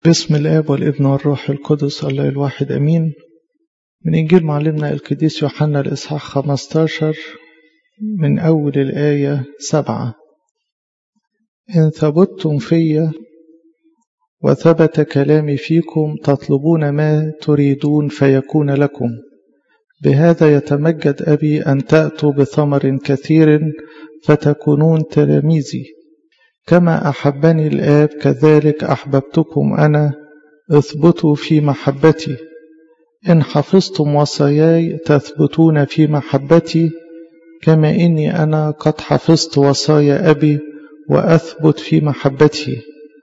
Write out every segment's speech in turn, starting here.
باسم الآب والابن والروح القدس الله الواحد أمين من إنجيل معلمنا القديس يوحنا الإصحاح 15 من أول الآية سبعة إن ثبتتم في وثبت كلامي فيكم تطلبون ما تريدون فيكون لكم بهذا يتمجد أبي أن تأتوا بثمر كثير فتكونون تلاميذي كما أحبني الآب كذلك أحببتكم أنا اثبتوا في محبتي إن حفظتم وصاياي تثبتون في محبتي كما إني أنا قد حفظت وصايا أبي وأثبت في محبتي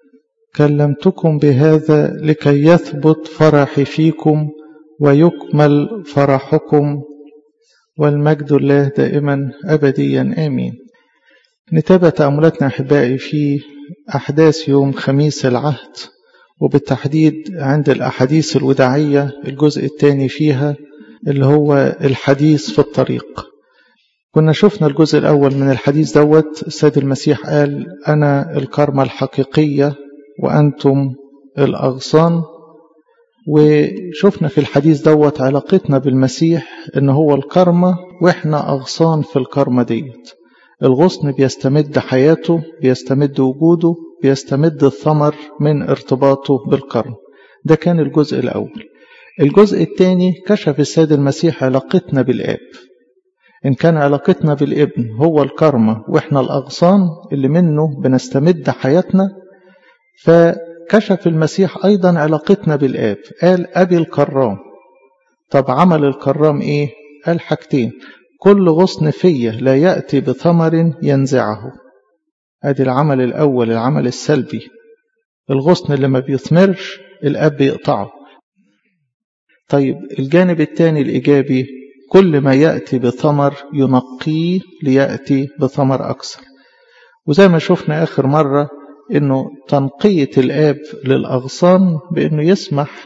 كلمتكم بهذا لكي يثبت فرحي فيكم ويكمل فرحكم والمجد الله دائما أبديا آمين نتابع تأملاتنا أحبائي في أحداث يوم خميس العهد وبالتحديد عند الأحاديث الوداعية الجزء الثاني فيها اللي هو الحديث في الطريق كنا شفنا الجزء الأول من الحديث دوت السيد المسيح قال أنا الكرمة الحقيقية وأنتم الأغصان وشفنا في الحديث دوت علاقتنا بالمسيح إن هو الكرمة وإحنا أغصان في الكرمة ديت الغصن بيستمد حياته بيستمد وجوده بيستمد الثمر من ارتباطه بالكرم ده كان الجزء الأول الجزء الثاني كشف السيد المسيح علاقتنا بالآب إن كان علاقتنا بالابن هو الكرمة وإحنا الأغصان اللي منه بنستمد حياتنا فكشف المسيح أيضا علاقتنا بالآب قال أبي الكرام طب عمل الكرام إيه؟ قال حاجتين كل غصن فيا لا يأتي بثمر ينزعه ادي العمل الأول العمل السلبي الغصن اللي ما بيثمرش الأب بيقطعه طيب الجانب الثاني الإيجابي كل ما يأتي بثمر ينقيه ليأتي بثمر أكثر وزي ما شفنا آخر مرة إنه تنقية الآب للأغصان بإنه يسمح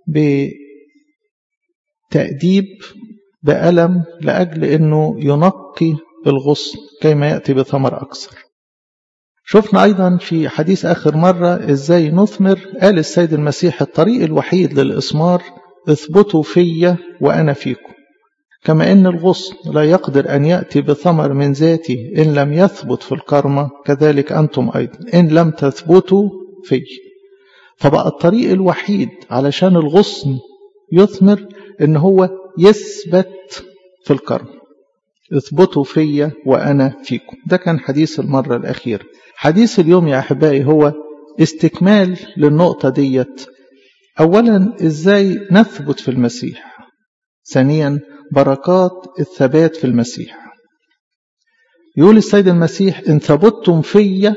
بتأديب بألم لأجل أنه ينقي الغصن كيما يأتي بثمر أكثر شفنا أيضا في حديث آخر مرة إزاي نثمر قال السيد المسيح الطريق الوحيد للإثمار اثبتوا في وأنا فيكم كما أن الغصن لا يقدر أن يأتي بثمر من ذاته إن لم يثبت في الكرمة كذلك أنتم أيضا إن لم تثبتوا في فبقى الطريق الوحيد علشان الغصن يثمر إن هو يثبت في الكرم اثبتوا في وأنا فيكم ده كان حديث المرة الأخيرة حديث اليوم يا أحبائي هو استكمال للنقطة ديت أولا إزاي نثبت في المسيح ثانيا بركات الثبات في المسيح يقول السيد المسيح إن ثبتتم في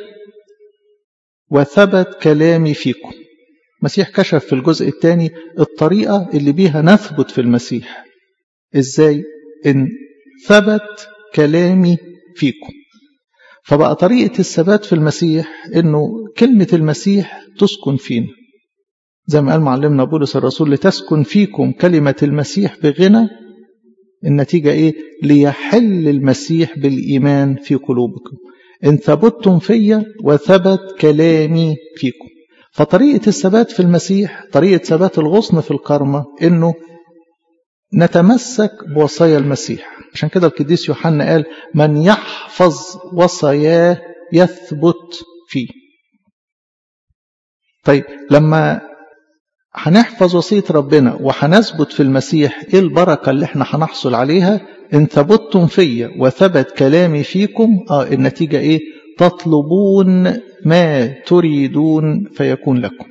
وثبت كلامي فيكم المسيح كشف في الجزء الثاني الطريقة اللي بيها نثبت في المسيح ازاي ان ثبت كلامي فيكم فبقى طريقة الثبات في المسيح انه كلمة المسيح تسكن فينا زي ما قال معلمنا بولس الرسول لتسكن فيكم كلمة المسيح بغنى النتيجة ايه ليحل المسيح بالإيمان في قلوبكم إن ثبتتم في وثبت كلامي فيكم فطريقة الثبات في المسيح طريقة ثبات الغصن في الكرمة إنه نتمسك بوصايا المسيح عشان كده القديس يوحنا قال من يحفظ وصاياه يثبت فيه طيب لما هنحفظ وصية ربنا وهنثبت في المسيح ايه البركة اللي احنا هنحصل عليها ان ثبتتم فيا وثبت كلامي فيكم اه النتيجة ايه تطلبون ما تريدون فيكون لكم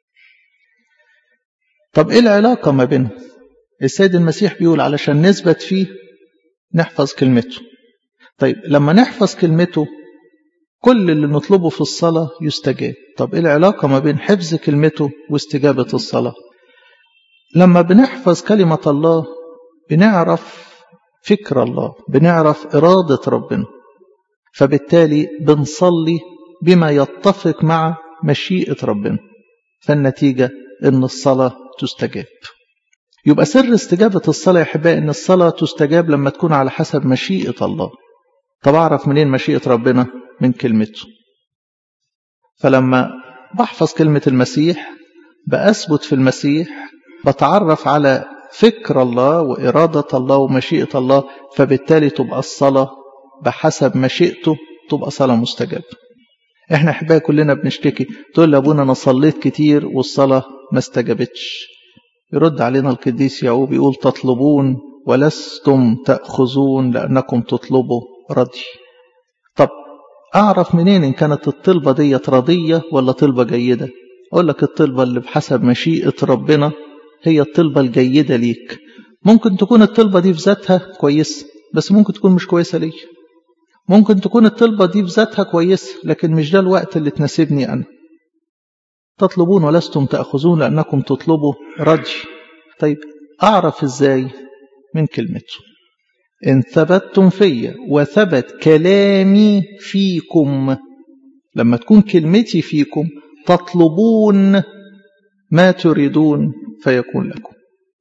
طب ايه العلاقة ما بينهم السيد المسيح بيقول علشان نثبت فيه نحفظ كلمته طيب لما نحفظ كلمته كل اللي نطلبه في الصلاة يستجاب طب ايه العلاقة ما بين حفظ كلمته واستجابة الصلاة لما بنحفظ كلمة الله بنعرف فكر الله بنعرف إرادة ربنا فبالتالي بنصلي بما يتفق مع مشيئة ربنا فالنتيجة ان الصلاة تستجاب يبقى سر استجابة الصلاة يا أحبائي إن الصلاة تستجاب لما تكون على حسب مشيئة الله طب أعرف منين مشيئة ربنا من كلمته فلما بحفظ كلمة المسيح بأثبت في المسيح بتعرف على فكر الله وإرادة الله ومشيئة الله فبالتالي تبقى الصلاة بحسب مشيئته تبقى صلاة مستجابة احنا احبائي كلنا بنشتكي تقول لابونا انا صليت كتير والصلاة ما استجابتش يرد علينا القديس يعقوب يقول تطلبون ولستم تأخذون لأنكم تطلبوا رضي طب أعرف منين إن كانت الطلبة دي رضية ولا طلبة جيدة أقول لك الطلبة اللي بحسب مشيئة ربنا هي الطلبة الجيدة ليك ممكن تكون الطلبة دي في ذاتها كويسة بس ممكن تكون مش كويسة ليك ممكن تكون الطلبة دي في ذاتها كويسة لكن مش ده الوقت اللي تناسبني أنا تطلبون ولستم تأخذون لأنكم تطلبوا رجي طيب أعرف إزاي من كلمته إن ثبتتم في وثبت كلامي فيكم لما تكون كلمتي فيكم تطلبون ما تريدون فيكون لكم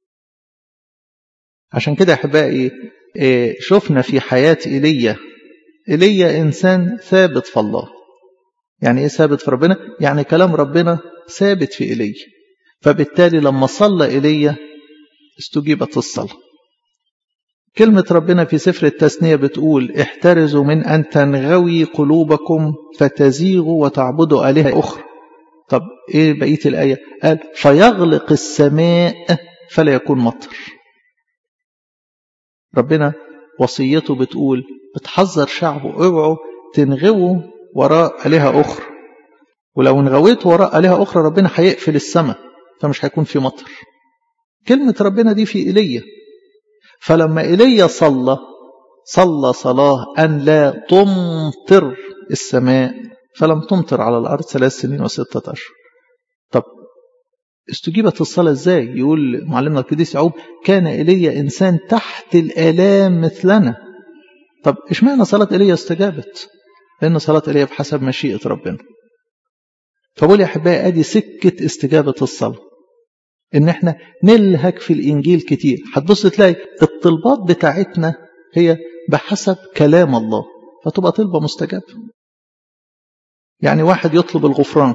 عشان كده أحبائي شفنا في حياة إيليا إيليا إنسان ثابت في الله يعني إيه ثابت في ربنا؟ يعني كلام ربنا ثابت في إيليا فبالتالي لما صلى إيليا استجيبت الصلاة كلمة ربنا في سفر التثنية بتقول احترزوا من أن تنغوي قلوبكم فتزيغوا وتعبدوا آلهة أخرى طب إيه بقية الآية قال فيغلق السماء فلا يكون مطر ربنا وصيته بتقول بتحذر شعبه اوعوا تنغووا وراء آلهة أخرى ولو انغويت وراء آلهة أخرى ربنا هيقفل السماء فمش هيكون في مطر كلمة ربنا دي في إيليا فلما إيليا صلى صلى صلاة أن لا تمطر السماء فلم تمطر على الأرض ثلاث سنين وستة أشهر طب استجيبت الصلاة ازاي يقول معلمنا القديس يعقوب كان إيليا إنسان تحت الآلام مثلنا طب اشمعنى صلاة إيليا استجابت لأن صلاة إيليا بحسب مشيئة ربنا فبقول يا أحبائي أدي سكة استجابة الصلاة إن إحنا نلهك في الإنجيل كتير هتبص تلاقي الطلبات بتاعتنا هي بحسب كلام الله فتبقى طلبة مستجابة يعني واحد يطلب الغفران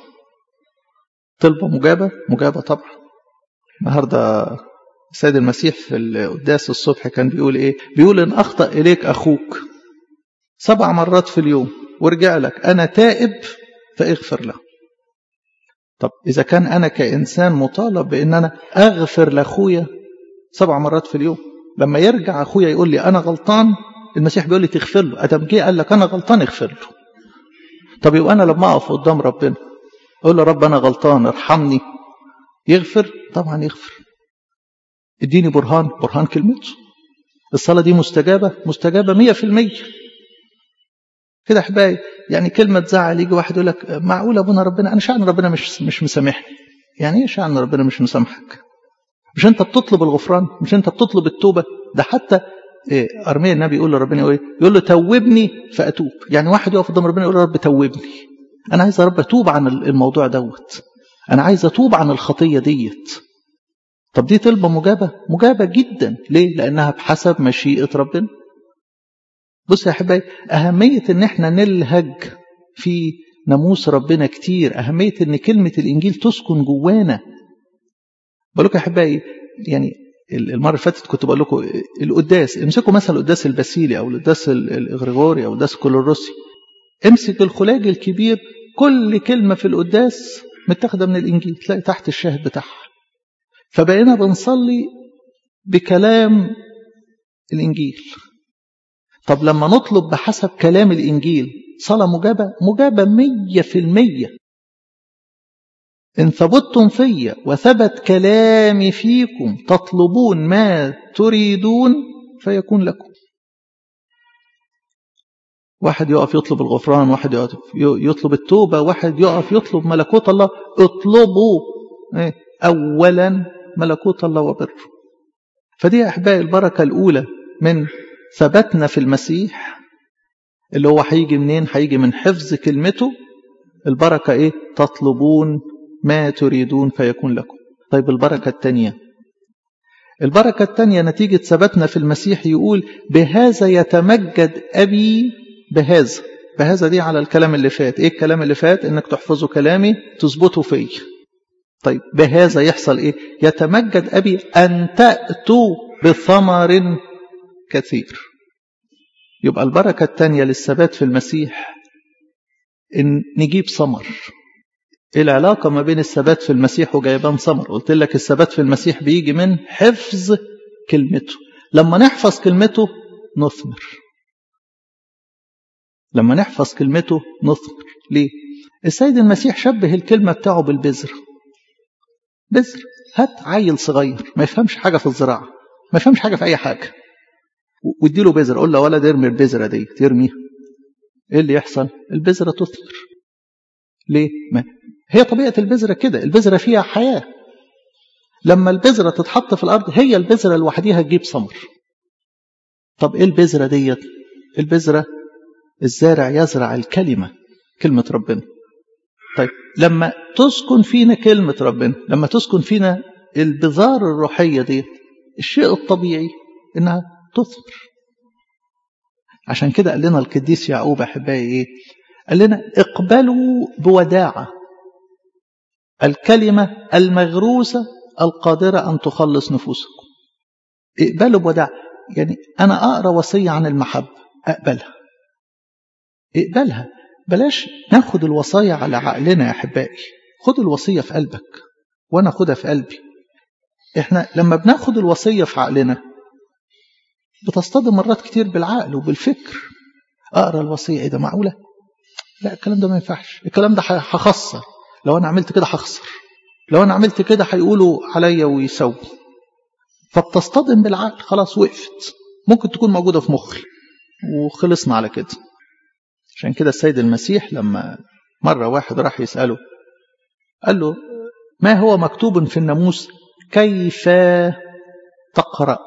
طلبة مجابة مجابة طبعا النهاردة السيد المسيح في القداس الصبح كان بيقول ايه بيقول ان اخطأ اليك اخوك سبع مرات في اليوم ورجع لك انا تائب فاغفر له طب اذا كان انا كانسان مطالب بان انا اغفر لاخويا سبع مرات في اليوم لما يرجع اخويا يقول لي انا غلطان المسيح بيقول لي تغفر له ادم جه قال لك انا غلطان اغفر له طب يبقى انا لما اقف قدام ربنا اقول له رب انا غلطان ارحمني يغفر طبعا يغفر اديني برهان برهان كلمته الصلاه دي مستجابه مستجابه مية في المية كده احبائي يعني كلمه تزعل يجي واحد يقول لك معقول ابونا ربنا انا شأن ربنا مش مش مسامحني يعني ايه شأن ربنا مش مسامحك مش انت بتطلب الغفران مش انت بتطلب التوبه ده حتى إيه ارميا النبي يقول لربنا ايه يقول له توبني فاتوب يعني واحد يقف قدام ربنا يقول له رب توبني انا عايز يا رب اتوب عن الموضوع دوت انا عايز اتوب عن الخطيه ديت طب دي طلبه مجابه مجابه جدا ليه لانها بحسب مشيئه ربنا بص يا احبائي اهميه ان احنا نلهج في ناموس ربنا كتير اهميه ان كلمه الانجيل تسكن جوانا بقول لكم يا احبائي يعني المره اللي فاتت كنت بقول لكم القداس امسكوا مثلا القداس الباسيلي او القداس الاغريغوري او القداس الكولوروسي امسك الخلاج الكبير كل كلمه في القداس متاخده من الانجيل تلاقي تحت الشاهد بتاعها فبقينا بنصلي بكلام الانجيل طب لما نطلب بحسب كلام الانجيل صلاه مجابه مجابه مية في المية إن ثبتتم في وثبت كلامي فيكم تطلبون ما تريدون فيكون لكم واحد يقف يطلب الغفران واحد يقف يطلب التوبة واحد يقف يطلب ملكوت الله اطلبوا أولا ملكوت الله وبره فدي يا أحبائي البركة الأولى من ثبتنا في المسيح اللي هو هيجي منين هيجي من حفظ كلمته البركة إيه تطلبون ما تريدون فيكون لكم طيب البركة الثانية البركة الثانية نتيجة ثبتنا في المسيح يقول بهذا يتمجد أبي بهذا بهذا دي على الكلام اللي فات ايه الكلام اللي فات انك تحفظوا كلامي تظبطوا فيه طيب بهذا يحصل ايه يتمجد ابي ان تاتوا بثمر كثير يبقى البركه الثانيه للثبات في المسيح ان نجيب ثمر العلاقة ما بين الثبات في المسيح وجايبان ثمر قلت لك الثبات في المسيح بيجي من حفظ كلمته لما نحفظ كلمته نثمر لما نحفظ كلمته نثمر ليه السيد المسيح شبه الكلمة بتاعه بالبذر بذر هات عيل صغير ما يفهمش حاجة في الزراعة ما يفهمش حاجة في أي حاجة واديله بذرة قول له ولا ارمي البذرة دي ترميها ايه اللي يحصل البذرة تثمر ليه ما هي طبيعة البذرة كده البذرة فيها حياة لما البذرة تتحط في الأرض هي البذرة لوحديها تجيب ثمر طب ايه البذرة ديت البذرة الزارع يزرع الكلمة كلمة ربنا طيب لما تسكن فينا كلمة ربنا لما تسكن فينا البذار الروحية دي الشيء الطبيعي انها تثمر عشان كده قال لنا القديس يعقوب احبائي ايه قال لنا اقبلوا بوداعة الكلمة المغروسة القادرة أن تخلص نفوسكم اقبلوا بوداعة يعني أنا أقرأ وصية عن المحبة أقبلها اقبلها بلاش ناخد الوصايا على عقلنا يا أحبائي خد الوصية في قلبك وأنا أخدها في قلبي إحنا لما بناخد الوصية في عقلنا بتصطدم مرات كتير بالعقل وبالفكر أقرأ الوصية إيه ده معقولة لا الكلام ده ما ينفعش الكلام ده هخسر لو انا عملت كده هخسر لو انا عملت كده هيقولوا عليا ويسووا فبتصطدم بالعقل خلاص وقفت ممكن تكون موجوده في مخي وخلصنا على كده عشان كده السيد المسيح لما مره واحد راح يساله قال له ما هو مكتوب في الناموس كيف تقرا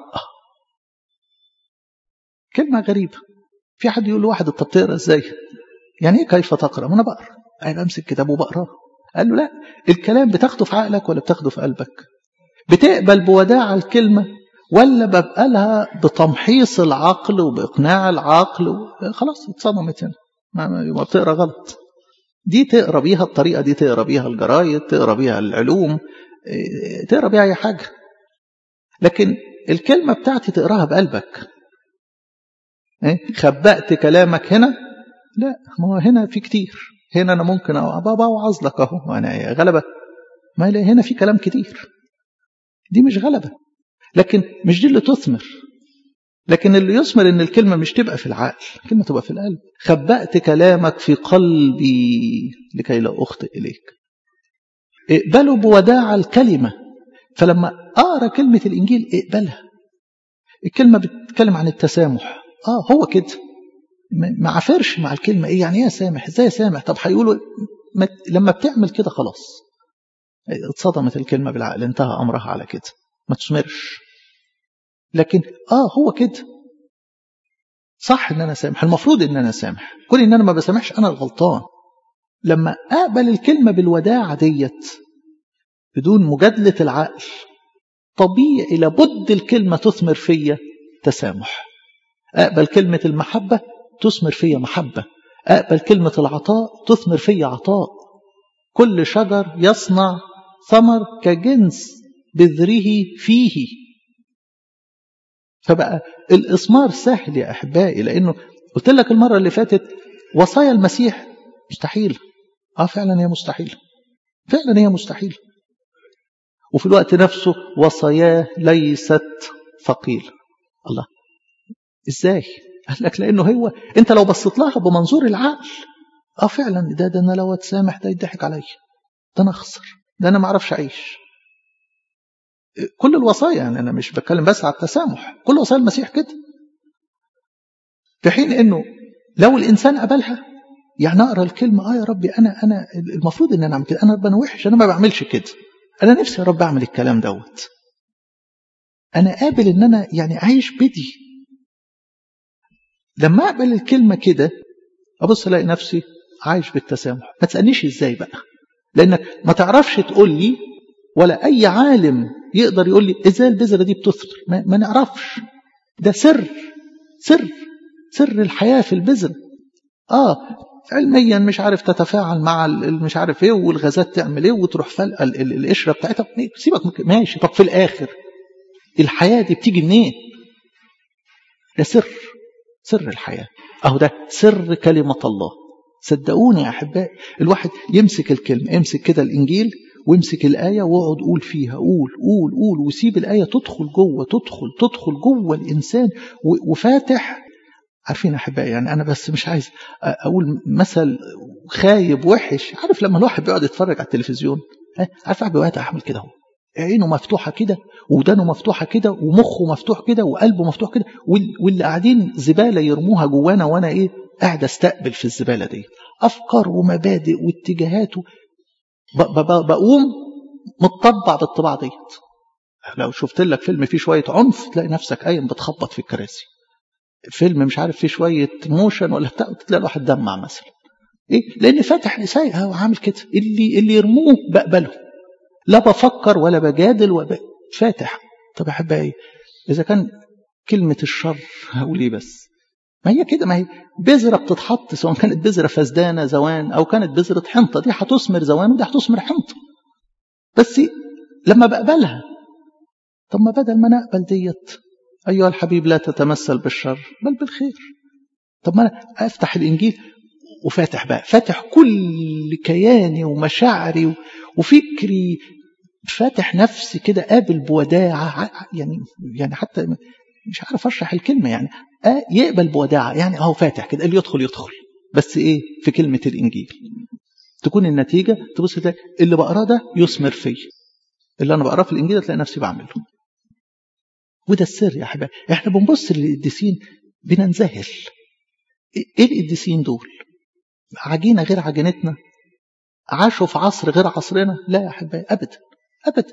كلمه غريبه في حد يقول لواحد انت بتقرا ازاي يعني ايه كيف تقرا ما انا بقرا انا بمسك كتاب وبقراه قال له لا الكلام بتاخده في عقلك ولا بتاخده في قلبك بتقبل بوداع الكلمة ولا ببقالها بتمحيص العقل وبإقناع العقل و... خلاص اتصدمت هنا ما, ما بتقرا غلط دي تقرا بيها الطريقة دي تقرا بيها الجرايد تقرا بيها العلوم تقرا بيها أي حاجة لكن الكلمة بتاعتي تقراها بقلبك خبأت كلامك هنا لا ما هو هنا في كتير هنا انا ممكن ابقى اوعظ لك اهو انا غلبه ما هنا في كلام كتير دي مش غلبه لكن مش دي اللي تثمر لكن اللي يثمر ان الكلمه مش تبقى في العقل الكلمه تبقى في القلب خبأت كلامك في قلبي لكي لا اخطئ اليك اقبلوا بوداع الكلمه فلما اقرا كلمه الانجيل اقبلها الكلمه بتتكلم عن التسامح اه هو كده ما عافرش مع الكلمة ايه يعني ايه سامح ازاي سامح طب هيقولوا لما بتعمل كده خلاص اتصدمت الكلمة بالعقل انتهى امرها على كده ما تثمرش لكن اه هو كده صح ان انا سامح المفروض ان انا سامح كل ان انا ما بسامحش انا الغلطان لما اقبل الكلمة بالوداعة ديت بدون مجادلة العقل طبيعي لابد الكلمة تثمر فيا تسامح أقبل كلمة المحبة تثمر فيا محبة أقبل كلمة العطاء تثمر فيا عطاء كل شجر يصنع ثمر كجنس بذره فيه فبقى الإثمار سهل يا أحبائي لأنه قلت لك المرة اللي فاتت وصايا المسيح مستحيل آه فعلا هي مستحيل فعلا هي مستحيل وفي الوقت نفسه وصاياه ليست ثقيلة الله ازاي قال لك لانه هو انت لو بصيت لها بمنظور العقل اه فعلا ده ده انا لو اتسامح ده يضحك عليا ده انا اخسر ده انا ما اعرفش اعيش كل الوصايا يعني انا مش بتكلم بس على التسامح كل وصايا المسيح كده في حين انه لو الانسان قبلها يعني اقرا الكلمه اه يا ربي انا انا المفروض ان انا اعمل كده انا رب انا وحش انا ما بعملش كده انا نفسي يا رب اعمل الكلام دوت انا قابل ان انا يعني عايش بدي لما اقبل الكلمه كده ابص الاقي نفسي عايش بالتسامح ما تسالنيش ازاي بقى لانك ما تعرفش تقول لي ولا اي عالم يقدر يقول لي ازاي البذره دي بتثمر ما, ما نعرفش ده سر سر سر الحياه في البذره اه علميا مش عارف تتفاعل مع مش عارف ايه والغازات تعمل ايه وتروح فلقه القشره بتاعتها سيبك ماشي طب في الاخر الحياه دي بتيجي منين؟ ده سر سر الحياه اهو ده سر كلمه الله صدقوني يا احبائي الواحد يمسك الكلمه يمسك كده الانجيل وامسك الآية واقعد قول فيها قول قول قول وسيب الآية تدخل جوه تدخل تدخل جوه الإنسان وفاتح عارفين أحبائي يعني أنا بس مش عايز أقول مثل خايب وحش عارف لما الواحد بيقعد يتفرج على التلفزيون عارف واحد بيقعد أعمل كده اهو عينه مفتوحة كده ودانه مفتوحة كده ومخه مفتوح كده وقلبه مفتوح كده واللي قاعدين زبالة يرموها جوانا وأنا إيه قاعد استقبل في الزبالة دي أفكار ومبادئ واتجاهات بقوم متطبع بالطباع ديت لو شفت لك فيلم فيه شوية عنف تلاقي نفسك قايم بتخبط في الكراسي فيلم مش عارف فيه شوية موشن ولا بتاع تلاقي الواحد دمع مثلا ايه لان فاتح لساي هو عامل كده اللي اللي يرموه بقبله لا بفكر ولا بجادل ولا فاتح طب يا احبائي اذا كان كلمة الشر هقول ايه بس ما هي كده ما هي بذرة بتتحط سواء كانت بذرة فسدانة زوان أو كانت بذرة حنطة دي هتثمر زوان ودي هتثمر حنطة بس لما بقبلها طب ما بدل ما نقبل ديت أيها الحبيب لا تتمثل بالشر بل بالخير طب ما أنا أفتح الإنجيل وفاتح بقى فاتح كل كياني ومشاعري وفكري فاتح نفسي كده قابل بوداعة يعني يعني حتى مش عارف اشرح الكلمه يعني آه يقبل بوداعه يعني اهو فاتح كده اللي يدخل يدخل بس ايه في كلمه الانجيل تكون النتيجه تبص تلاقي اللي بقراه ده يثمر فيا اللي انا بقراه في الانجيل تلاقي نفسي بعمله وده السر يا حبايبي احنا بنبص للقديسين بننذهل ايه القديسين دول عجينه غير عجينتنا عاشوا في عصر غير عصرنا لا يا حبايبي ابدا ابدا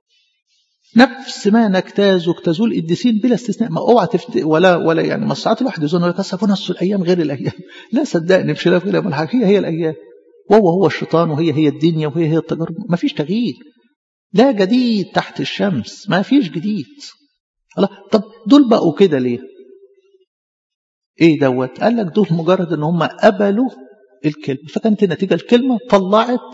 نفس ما نجتاز واجتازوه القديسين بلا استثناء ما اوعى تفت ولا ولا يعني ما ساعات الواحد يظن يقول لك نص الايام غير الايام لا صدقني مش غير الايام هي هي الايام وهو هو الشيطان وهي هي الدنيا وهي هي التجارب ما فيش تغيير لا جديد تحت الشمس ما فيش جديد الله طب دول بقوا كده ليه ايه دوت قال لك دول مجرد ان هم قبلوا الكلمه فكانت النتيجه الكلمه طلعت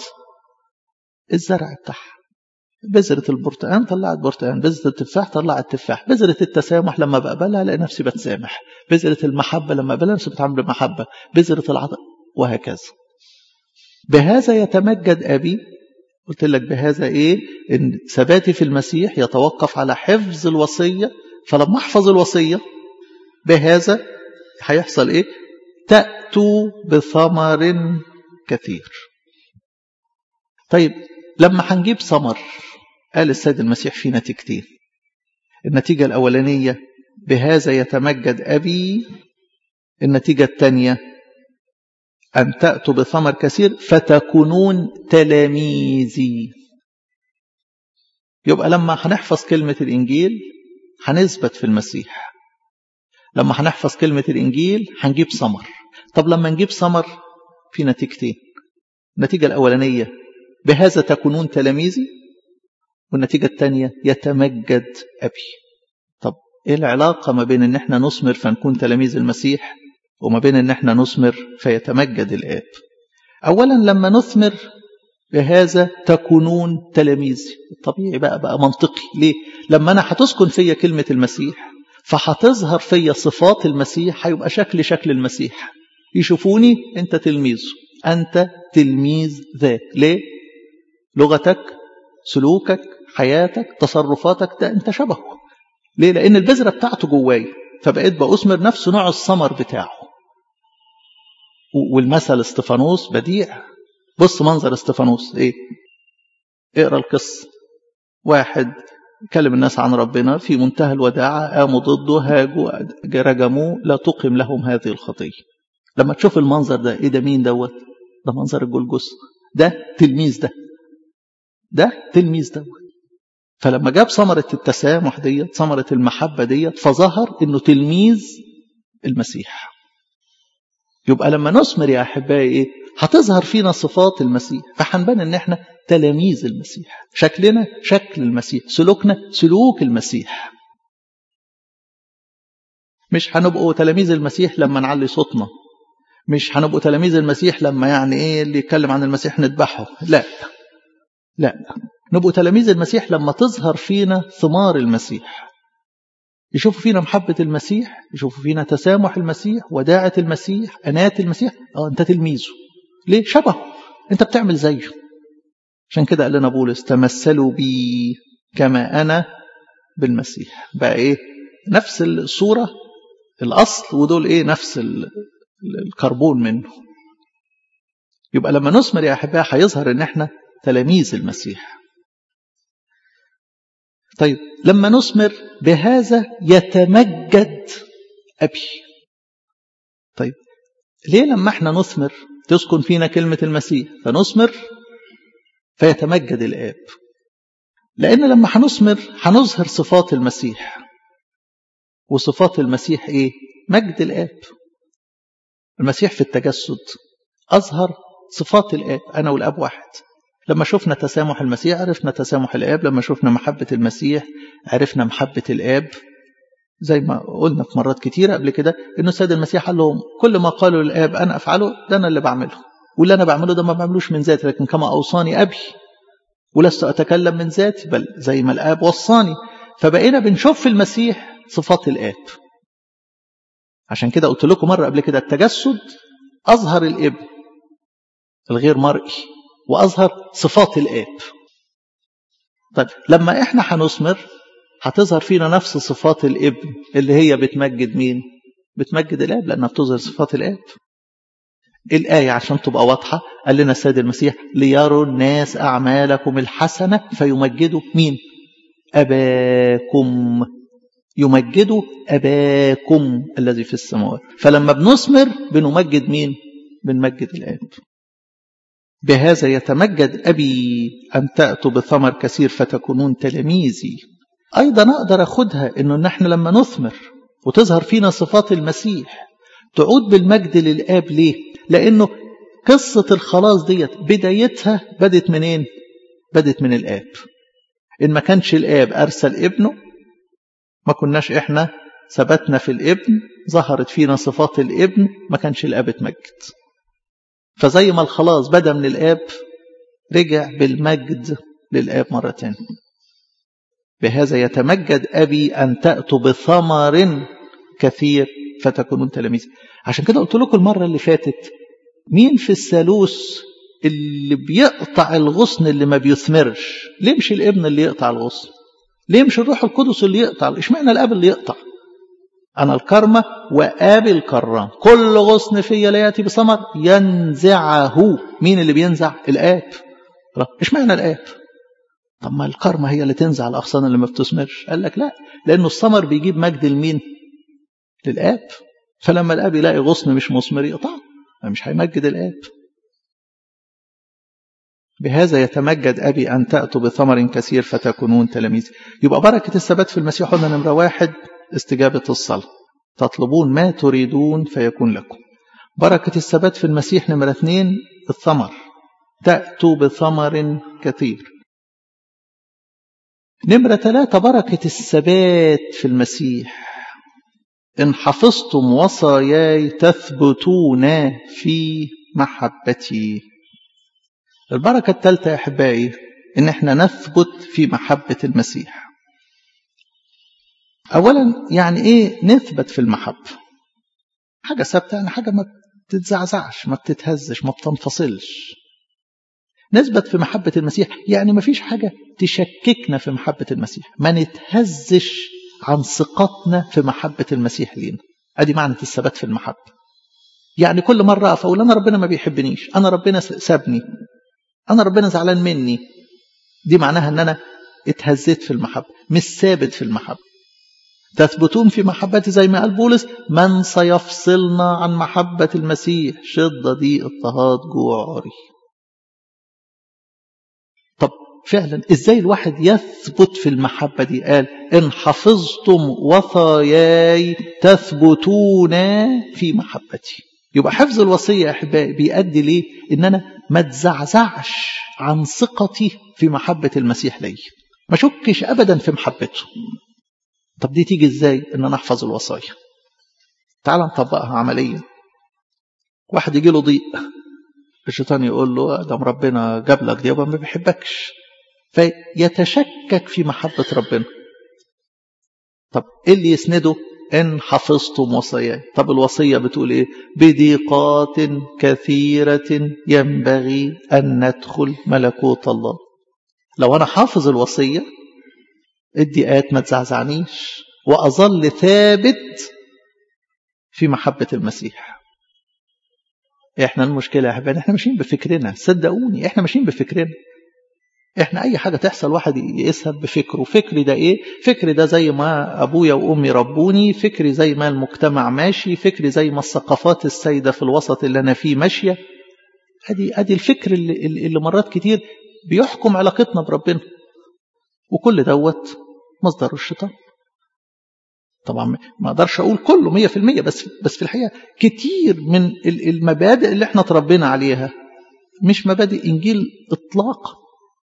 الزرع بتاعها بذرة البرتقال طلعت برتقال بذرة التفاح طلعت تفاح بذرة التسامح لما بقبلها الاقي نفسي بتسامح بذرة المحبة لما بقبلها نفسي بتعامل بمحبة بذرة العطاء وهكذا بهذا يتمجد أبي قلت لك بهذا إيه إن ثباتي في المسيح يتوقف على حفظ الوصية فلما أحفظ الوصية بهذا هيحصل إيه تأتوا بثمر كثير طيب لما هنجيب ثمر قال السيد المسيح في نتيجتين النتيجة الأولانية بهذا يتمجد أبي النتيجة الثانية أن تأتوا بثمر كثير فتكونون تلاميذي يبقى لما هنحفظ كلمة الإنجيل هنثبت في المسيح لما هنحفظ كلمة الإنجيل هنجيب ثمر طب لما نجيب ثمر في نتيجتين النتيجة الأولانية بهذا تكونون تلاميذي والنتيجة الثانية يتمجد أبي طب إيه العلاقة ما بين إن إحنا نثمر فنكون تلاميذ المسيح وما بين إن إحنا نثمر فيتمجد الآب أولا لما نثمر بهذا تكونون تلاميذي طبيعي بقى بقى منطقي ليه لما أنا هتسكن فيا كلمة المسيح فهتظهر فيا صفات المسيح هيبقى شكل شكل المسيح يشوفوني أنت تلميذه أنت تلميذ ذاك ليه لغتك سلوكك حياتك تصرفاتك ده انت شبهه ليه لان البذره بتاعته جواي فبقيت بأثمر نفس نوع الثمر بتاعه والمثل استفانوس بديع بص منظر استفانوس ايه اقرا القصه واحد كلم الناس عن ربنا في منتهى الوداعة قاموا ضده هاجوا رجموه لا تقم لهم هذه الخطية لما تشوف المنظر ده ايه ده مين دوت ده منظر الجلجس ده تلميذ ده ده تلميذ دوت فلما جاب ثمرة التسامح ديت ثمرة المحبة ديت فظهر انه تلميذ المسيح يبقى لما نثمر يا احبائي ايه هتظهر فينا صفات المسيح فهنبان ان احنا تلاميذ المسيح شكلنا شكل المسيح سلوكنا سلوك المسيح مش هنبقوا تلاميذ المسيح لما نعلي صوتنا مش هنبقوا تلاميذ المسيح لما يعني ايه اللي يتكلم عن المسيح نذبحه لا لا نبقوا تلاميذ المسيح لما تظهر فينا ثمار المسيح يشوفوا فينا محبة المسيح يشوفوا فينا تسامح المسيح وداعة المسيح أناة المسيح اه انت تلميذه ليه شبهه انت بتعمل زيه عشان كده قال لنا بولس تمثلوا بي كما أنا بالمسيح بقى ايه نفس الصورة الأصل ودول ايه نفس الكربون منه يبقى لما نثمر يا أحبائي هيظهر ان احنا تلاميذ المسيح طيب لما نثمر بهذا يتمجد أبي طيب ليه لما احنا نثمر تسكن فينا كلمة المسيح فنثمر فيتمجد الآب لأن لما هنثمر هنظهر صفات المسيح وصفات المسيح إيه؟ مجد الآب المسيح في التجسد أظهر صفات الآب أنا والآب واحد لما شفنا تسامح المسيح عرفنا تسامح الآب لما شفنا محبة المسيح عرفنا محبة الآب زي ما قلنا في مرات كتيرة قبل كده إنه السيد المسيح قال لهم كل ما قالوا للآب أنا أفعله ده أنا اللي بعمله واللي أنا بعمله ده ما بعملوش من ذاتي لكن كما أوصاني أبي ولست أتكلم من ذاتي بل زي ما الآب وصاني فبقينا بنشوف في المسيح صفات الآب عشان كده قلت لكم مرة قبل كده التجسد أظهر الابن الغير مرئي وأظهر صفات الآب طيب لما إحنا هنثمر هتظهر فينا نفس صفات الابن اللي هي بتمجد مين بتمجد الآب لأنها بتظهر صفات الآب الآية عشان تبقى واضحة قال لنا السيد المسيح ليروا الناس أعمالكم الحسنة فيمجدوا مين أباكم يمجدوا أباكم الذي في السماوات فلما بنثمر بنمجد مين بنمجد الآب بهذا يتمجد أبي أن تأتوا بثمر كثير فتكونون تلاميذي أيضا أقدر أخدها أنه نحن لما نثمر وتظهر فينا صفات المسيح تعود بالمجد للآب ليه؟ لأنه قصة الخلاص ديت بدايتها بدت منين؟ بدت من الآب إن ما كانش الآب أرسل ابنه ما كناش إحنا ثبتنا في الابن ظهرت فينا صفات الابن ما كانش الآب اتمجد فزي ما الخلاص بدا من الآب رجع بالمجد للآب مرة تانية بهذا يتمجد أبي أن تأتوا بثمر كثير فتكونون تلاميذ عشان كده قلت لكم المرة اللي فاتت مين في الثالوث اللي بيقطع الغصن اللي ما بيثمرش ليه مش الابن اللي يقطع الغصن ليه مش الروح القدس اللي يقطع اشمعنى الاب اللي يقطع انا الكرمه وابي الكرام كل غصن فيا لا ياتي بثمر ينزعه مين اللي بينزع الاب اشمعنى الاب طب ما الكرمه هي اللي تنزع الاغصان اللي ما بتثمرش قال لك لا لانه الثمر بيجيب مجد لمين للاب فلما الاب يلاقي غصن مش مثمر يقطعه مش هيمجد الاب بهذا يتمجد أبي أن تأتوا بثمر كثير فتكونون تلاميذ يبقى بركة الثبات في المسيح قلنا نمرة واحد استجابة الصلاة تطلبون ما تريدون فيكون لكم بركة الثبات في المسيح نمرة اثنين الثمر تأتوا بثمر كثير نمرة ثلاثة بركة الثبات في المسيح إن حفظتم وصاياي تثبتون في محبتي البركة الثالثة يا أحبائي إن إحنا نثبت في محبة المسيح أولا يعني إيه نثبت في المحبة حاجة ثابتة يعني حاجة ما بتتزعزعش ما بتتهزش ما بتنفصلش نثبت في محبة المسيح يعني ما فيش حاجة تشككنا في محبة المسيح ما نتهزش عن ثقتنا في محبة المسيح لينا أدي معنى الثبات في المحبة يعني كل مرة أقف أقول أنا ربنا ما بيحبنيش أنا ربنا سابني أنا ربنا زعلان مني دي معناها أن أنا اتهزيت في المحبة مش ثابت في المحبة تثبتون في محبتي زي ما قال بولس من سيفصلنا عن محبة المسيح شدة دي اضطهاد جوع عري طب فعلا ازاي الواحد يثبت في المحبة دي قال ان حفظتم وصاياي تثبتون في محبتي يبقى حفظ الوصية يا أحبائي بيؤدي ليه إن أنا ما تزعزعش عن ثقتي في محبة المسيح لي ما شكش أبدا في محبته طب دي تيجي إزاي إن أنا أحفظ الوصايا تعال نطبقها عمليا واحد يجي له ضيق الشيطان يقول له ده ربنا جاب لك دي يبقى ما بيحبكش فيتشكك في محبة ربنا طب ايه اللي يسنده ان حفظتم وصاياي طب الوصية بتقول ايه بضيقات كثيرة ينبغي ان ندخل ملكوت الله لو انا حافظ الوصية الضيقات ما تزعزعنيش واظل ثابت في محبة المسيح احنا المشكلة يا احبابي احنا ماشيين بفكرنا صدقوني احنا ماشيين بفكرنا احنا اي حاجة تحصل واحد يقيسها بفكره فكري ده ايه فكري ده زي ما ابويا وامي ربوني فكري زي ما المجتمع ماشي فكري زي ما الثقافات السائدة في الوسط اللي انا فيه ماشية ادي ادي الفكر اللي, اللي مرات كتير بيحكم علاقتنا بربنا وكل دوت مصدر الشيطان طبعا ما اقدرش اقول كله مية في المية بس بس في الحقيقة كتير من المبادئ اللي احنا تربينا عليها مش مبادئ انجيل اطلاقا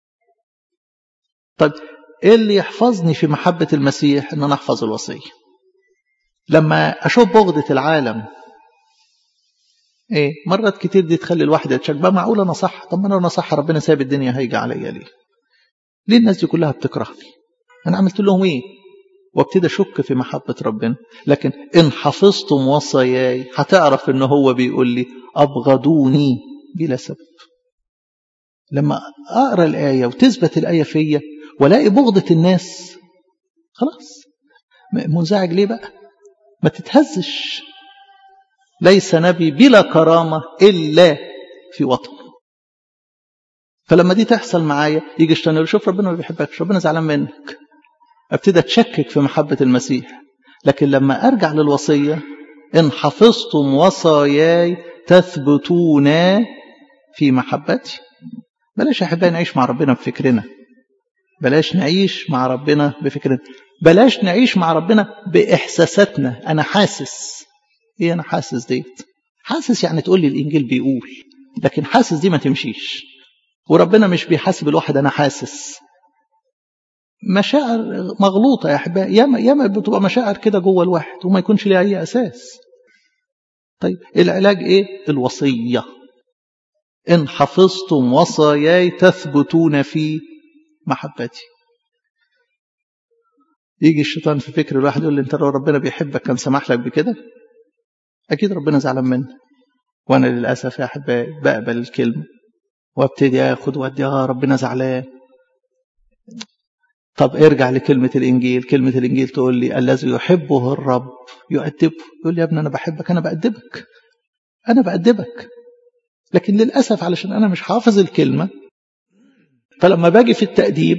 طيب ايه اللي يحفظني في محبة المسيح ان انا احفظ الوصية لما اشوف بغضة العالم ايه مرات كتير دي تخلي الواحد يتشك بقى معقول انا صح طب ما انا صح ربنا ساب الدنيا هيجي عليا ليه ليه الناس دي كلها بتكرهني انا عملت لهم ايه وابتدي اشك في محبة ربنا لكن ان حفظتم وصاياي هتعرف ان هو بيقول لي ابغضوني بلا سبب لما اقرا الايه وتثبت الايه فيا والاقي بغضة الناس خلاص منزعج ليه بقى ما تتهزش ليس نبي بلا كرامة إلا في وطن فلما دي تحصل معايا يجي الشيطان يقول شوف ربنا ما بيحبكش ربنا زعلان منك ابتدي اتشكك في محبة المسيح لكن لما ارجع للوصية ان حفظتم وصاياي تثبتون في محبتي بلاش يا احبائي نعيش مع ربنا بفكرنا بلاش نعيش مع ربنا بفكرنا بلاش نعيش مع ربنا باحساساتنا انا حاسس ايه انا حاسس ديت حاسس يعني تقول لي الانجيل بيقول لكن حاسس دي ما تمشيش وربنا مش بيحاسب الواحد انا حاسس مشاعر مغلوطه يا احبائي ياما ياما بتبقى مشاعر كده جوه الواحد وما يكونش ليها اي اساس طيب العلاج ايه الوصيه ان حفظتم وصاياي تثبتون في محبتي يجي الشيطان في فكر الواحد يقول لي انت لو ربنا بيحبك كان سمح لك بكده اكيد ربنا زعلان منك وانا للاسف يا احبائي بقبل الكلمه وابتدي اخد وادي اه ربنا زعلان طب ارجع لكلمة الإنجيل كلمة الإنجيل تقول لي الذي يحبه الرب يؤدبه يقول لي يا ابني أنا بحبك أنا بأدبك أنا بأدبك لكن للأسف علشان أنا مش حافظ الكلمة فلما باجي في التأديب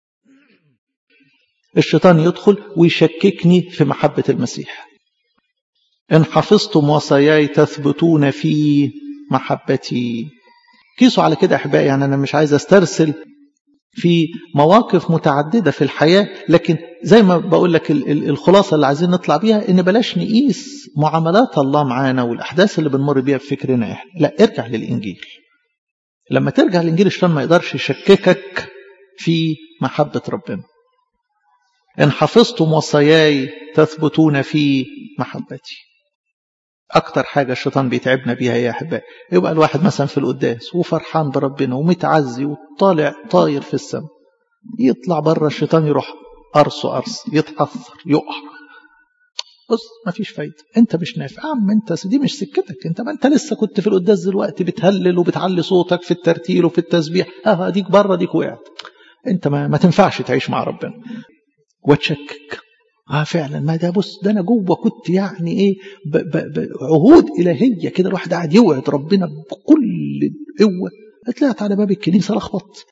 الشيطان يدخل ويشككني في محبة المسيح إن حفظتم وصاياي تثبتون في محبتي قيسوا على كده أحبائي يعني أنا مش عايز أسترسل في مواقف متعددة في الحياة لكن زي ما بقول لك الخلاصة اللي عايزين نطلع بيها إن بلاش نقيس معاملات الله معانا والأحداث اللي بنمر بيها بفكرنا إحنا لا ارجع للإنجيل لما ترجع للإنجيل الشيطان ما يقدرش يشككك في محبة ربنا إن حفظتم وصاياي تثبتون في محبتي أكتر حاجة الشيطان بيتعبنا بيها يا أحبائي يبقى الواحد مثلا في القداس وفرحان بربنا ومتعزي وطالع طاير في السماء يطلع بره الشيطان يروح أرصه أرص يتأثر يقع بص ما فيش فايدة أنت مش نافع عم أنت دي مش سكتك أنت ما أنت لسه كنت في القداس دلوقتي بتهلل وبتعلي صوتك في الترتيل وفي التسبيح أه ديك بره ديك وقعت أنت ما, ما تنفعش تعيش مع ربنا وتشكك اه فعلا ما ده بص ده انا جوه كنت يعني ايه ب ب ب عهود الهيه كده الواحد قاعد يوعد ربنا بكل قوه طلعت على باب الكنيسه لخبط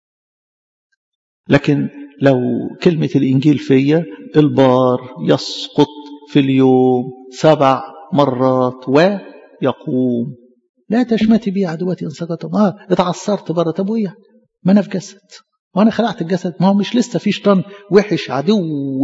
لكن لو كلمه الانجيل فيا البار يسقط في اليوم سبع مرات ويقوم لا تشمتي بي عدوتي ان سقطت اه اتعثرت بره طب وايه ما انا في جسد وانا خلعت الجسد ما هو مش لسه في شيطان وحش عدو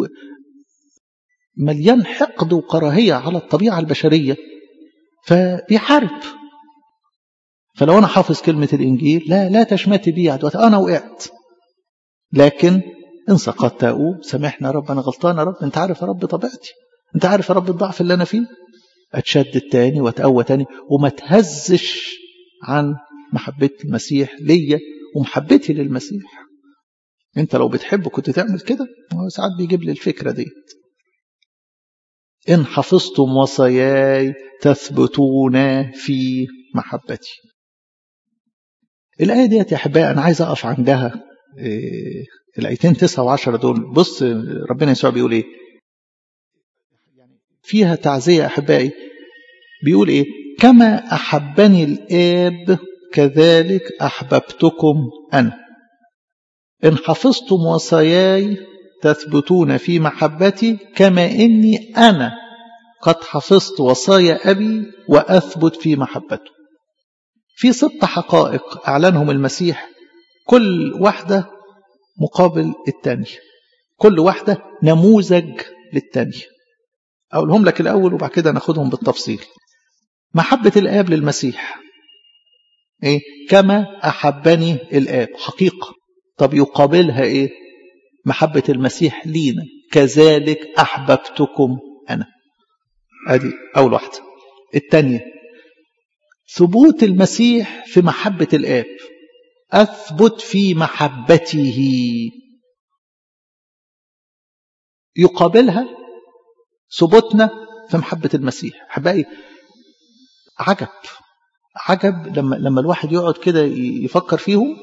مليان حقد وكراهية على الطبيعة البشرية فبيحارب فلو أنا حافظ كلمة الإنجيل لا لا تشمتي بي عدوات أنا وقعت لكن إن سقطت أقوم سامحنا يا رب أنا غلطان يا رب أنت عارف يا رب طبيعتي أنت عارف يا رب الضعف اللي أنا فيه اتشد تاني واتقوى تاني وما تهزش عن محبة المسيح ليا ومحبتي للمسيح انت لو بتحبه كنت تعمل كده هو ساعات بيجيب لي الفكرة دي إن حفظتم وصاياي تثبتون في محبتي الآية ديت يا أحبائي أنا عايز أقف عندها إيه الآيتين تسعة وعشرة دول بص ربنا يسوع بيقول إيه فيها تعزية أحبائي بيقول إيه كما أحبني الآب كذلك أحببتكم أنا إن حفظتم وصاياي تثبتون في محبتي كما إني أنا قد حفظت وصايا أبي وأثبت في محبته في ست حقائق أعلنهم المسيح كل واحدة مقابل الثانية كل واحدة نموذج للثانية أقولهم لك الأول وبعد كده ناخدهم بالتفصيل محبة الآب للمسيح إيه؟ كما أحبني الآب حقيقة طب يقابلها إيه محبة المسيح لينا كذلك أحببتكم أنا أدي أول واحدة الثانية ثبوت المسيح في محبة الآب أثبت في محبته يقابلها ثبوتنا في محبة المسيح أحبائي عجب عجب لما لما الواحد يقعد كده يفكر فيهم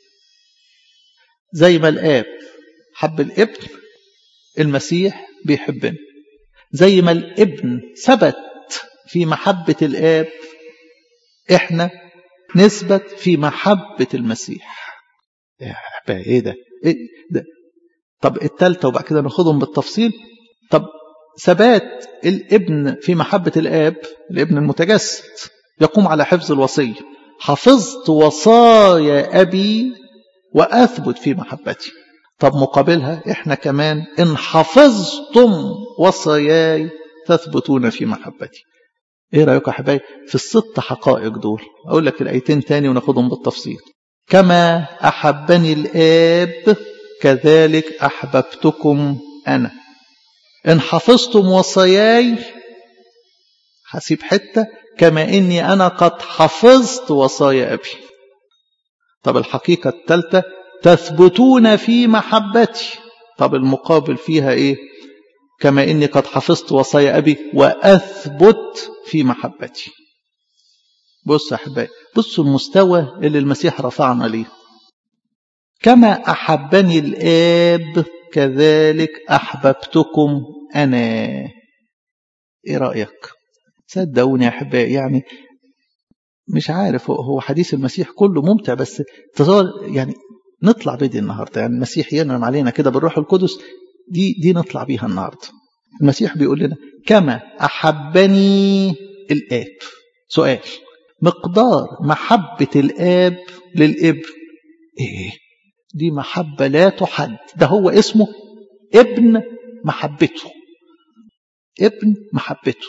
زي ما الآب حب الابن المسيح بيحبنا زي ما الابن ثبت في محبة الآب احنا نثبت في محبة المسيح يا ايه ده ايه ده طب التالتة وبعد كده ناخدهم بالتفصيل طب ثبات الابن في محبة الآب الابن المتجسد يقوم على حفظ الوصية حفظت وصايا أبي وأثبت في محبتي طب مقابلها احنا كمان إن حفظتم وصاياي تثبتون في محبتي ايه رأيك يا حبايبي في الست حقائق دول اقول لك الايتين تاني وناخدهم بالتفصيل كما احبني الاب كذلك احببتكم انا ان حفظتم وصاياي هسيب حته كما اني انا قد حفظت وصايا ابي طب الحقيقه الثالثه تثبتون في محبتي طب المقابل فيها ايه كما إني قد حفظت وصايا أبي وأثبت في محبتي بص يا أحبائي بصوا المستوى اللي المسيح رفعنا ليه كما أحبني الآب كذلك أحببتكم أنا إيه رأيك صدقوني يا أحبائي يعني مش عارف هو حديث المسيح كله ممتع بس تصور يعني نطلع بدي النهارده يعني المسيح ينعم علينا كده بالروح القدس دي دي نطلع بيها النهارده المسيح بيقول لنا كما احبني الاب سؤال مقدار محبه الاب للابن ايه دي محبه لا تحد ده هو اسمه ابن محبته ابن محبته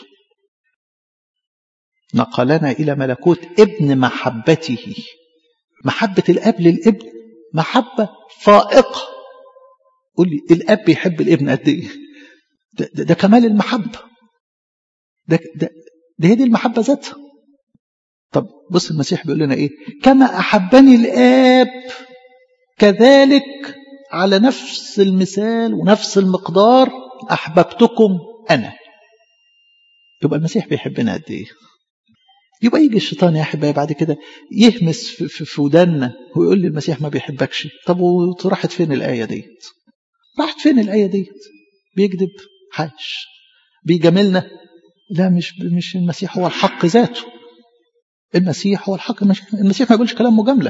نقلنا الى ملكوت ابن محبته محبه الاب للابن محبه فائقه قول لي الاب بيحب الابن قد ايه ده, ده, ده كمال المحبه ده ده ده هي دي المحبه ذاتها طب بص المسيح بيقول لنا ايه كما احبني الاب كذلك على نفس المثال ونفس المقدار احببتكم انا يبقى المسيح بيحبنا قد ايه يبقى يجي الشيطان يا احبائي بعد كده يهمس في, في, في ودنا ويقول لي المسيح ما بيحبكش طب وراحت فين الايه ديت راحت فين الآية ديت بيكذب حاش بيجاملنا لا مش مش المسيح هو الحق ذاته المسيح هو الحق المسيح ما يقولش كلام مجاملة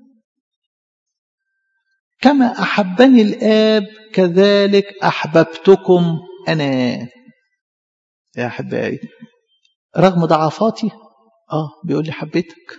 كما أحبني الآب كذلك أحببتكم أنا يا أحبائي رغم ضعفاتي آه بيقول لي حبيتك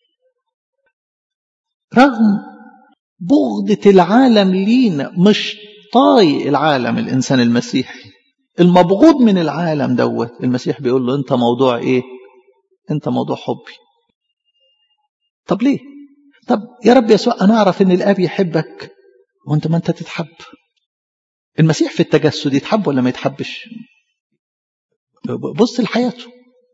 رغم بغضة العالم لينا مش طايق العالم الإنسان المسيحي المبغوض من العالم دوت المسيح بيقول له أنت موضوع إيه أنت موضوع حبي طب ليه طب يا رب يسوع أنا أعرف أن الآب يحبك وأنت ما أنت تتحب المسيح في التجسد يتحب ولا ما يتحبش بص لحياته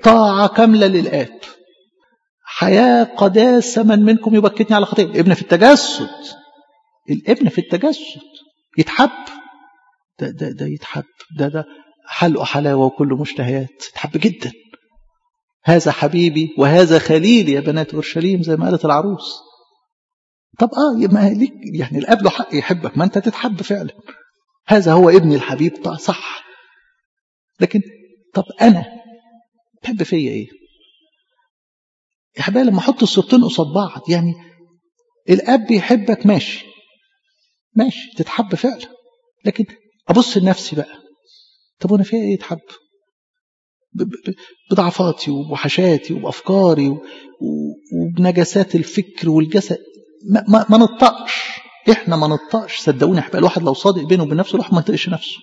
طاعة كاملة للآب حياة قداسة من منكم يبكتني على خطيئة الابن في التجسد الابن في التجسد يتحب ده, ده, ده يتحب ده ده حلقه حلاوة وكله مشتهيات يتحب جدا هذا حبيبي وهذا خليلي يا بنات أورشليم زي ما قالت العروس طب اه ما ليك يعني الاب له حق يحبك ما انت تتحب فعلا هذا هو ابني الحبيب طيب صح لكن طب انا تحب فيا ايه يا حبايبي لما احط الصورتين قصاد بعض يعني الاب بيحبك ماشي ماشي تتحب فعلا لكن ابص لنفسي بقى طب وانا فيها ايه يتحب بضعفاتي ووحشاتي وافكاري وبنجاسات الفكر والجسد ما, ما, ما نطقش احنا ما نطقش صدقوني احنا الواحد لو صادق بينه وبين نفسه الواحد ما يطقش نفسه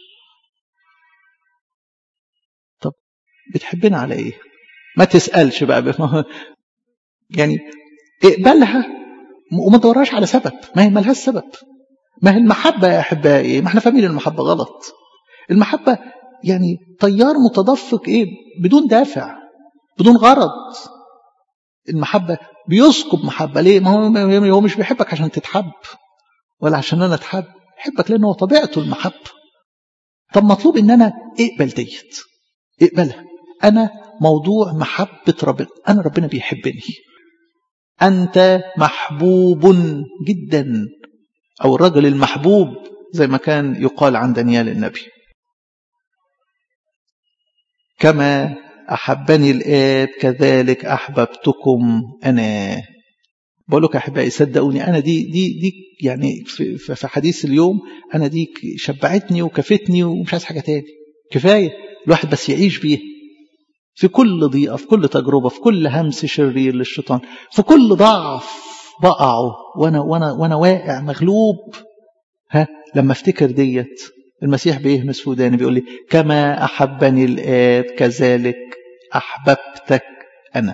طب بتحبنا على ايه ما تسالش بقى ما يعني اقبلها وما تدورهاش على سبب ما هي ملهاش سبب ما هي المحبه يا احبائي ما احنا فاهمين المحبه غلط المحبه يعني تيار متدفق ايه بدون دافع بدون غرض المحبه بيسكب محبة ليه؟ ما هو هو مش بيحبك عشان تتحب ولا عشان أنا أتحب يحبك لأنه هو طبيعته المحبة طب مطلوب إن أنا اقبل ديت اقبلها أنا موضوع محبة ربنا أنا ربنا بيحبني أنت محبوب جدا أو الرجل المحبوب زي ما كان يقال عن دانيال النبي كما أحبني الآب كذلك أحببتكم أنا بقول لك أحبائي صدقوني أنا دي دي دي يعني في, في حديث اليوم أنا دي شبعتني وكفتني ومش عايز حاجة تاني كفاية الواحد بس يعيش بيه في كل ضيقة في كل تجربة في كل همس شرير للشيطان في كل ضعف بقعه وأنا وأنا وأنا واقع مغلوب ها لما افتكر ديت المسيح بيهمس في وداني بيقول لي كما أحبني الآب كذلك أحببتك أنا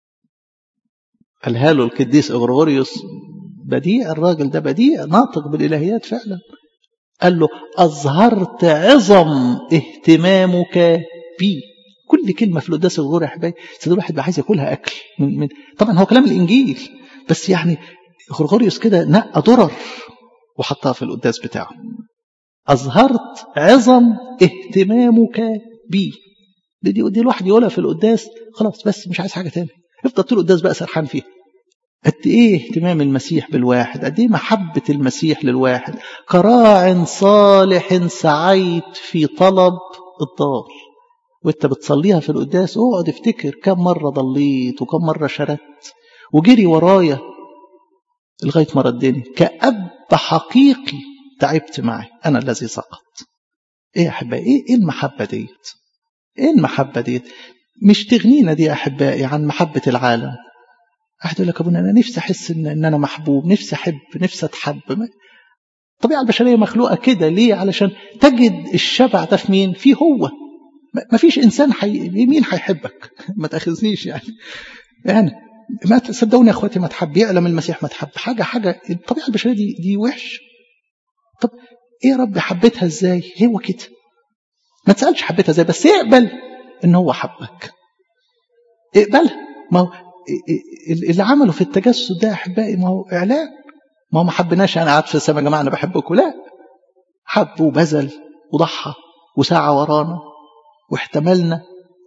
قالها له القديس إغرغوريوس بديع الراجل ده بديع ناطق بالإلهيات فعلا قال له أظهرت عظم اهتمامك بي كل كلمة في القداس الغور يا حبايبي سيد الواحد بقى عايز ياكلها أكل من من طبعا هو كلام الإنجيل بس يعني غرغوريوس كده نقى ضرر وحطها في القداس بتاعه أظهرت عظم اهتمامك بي دي, دي, دي الواحد يقولها في القداس خلاص بس مش عايز حاجة تاني افضل طول القداس بقى سرحان فيها قد ايه اهتمام المسيح بالواحد قد ايه محبة المسيح للواحد كراع صالح سعيت في طلب الضال وانت بتصليها في القداس اقعد افتكر كم مرة ضليت وكم مرة شردت وجري ورايا لغاية ما ردني كأب حقيقي تعبت معي أنا الذي سقط إيه يا أحبائي إيه, إيه المحبة ديت إيه المحبة ديت مش تغنينا دي يا أحبائي عن محبة العالم أحد يقول لك أبونا أنا نفسي أحس إن, إن أنا محبوب نفسي أحب نفسي أتحب الطبيعة البشرية مخلوقة كده ليه علشان تجد الشبع ده في مين فيه هو ما فيش إنسان حي... مين هيحبك ما تأخذنيش يعني يعني ما تصدقوني يا اخواتي ما تحب يعلم المسيح ما تحب حاجه حاجه الطبيعه البشريه دي دي وحش طب ايه يا رب حبيتها ازاي هو كده ما تسالش حبيتها ازاي بس اقبل ان هو حبك اقبلها ما هو اللي عمله في التجسد ده يا احبائي ما هو اعلان ما هو ما حبناش انا قعدت في السماء يا جماعه انا بحبكم لا حب وبذل وضحى وسعى ورانا واحتملنا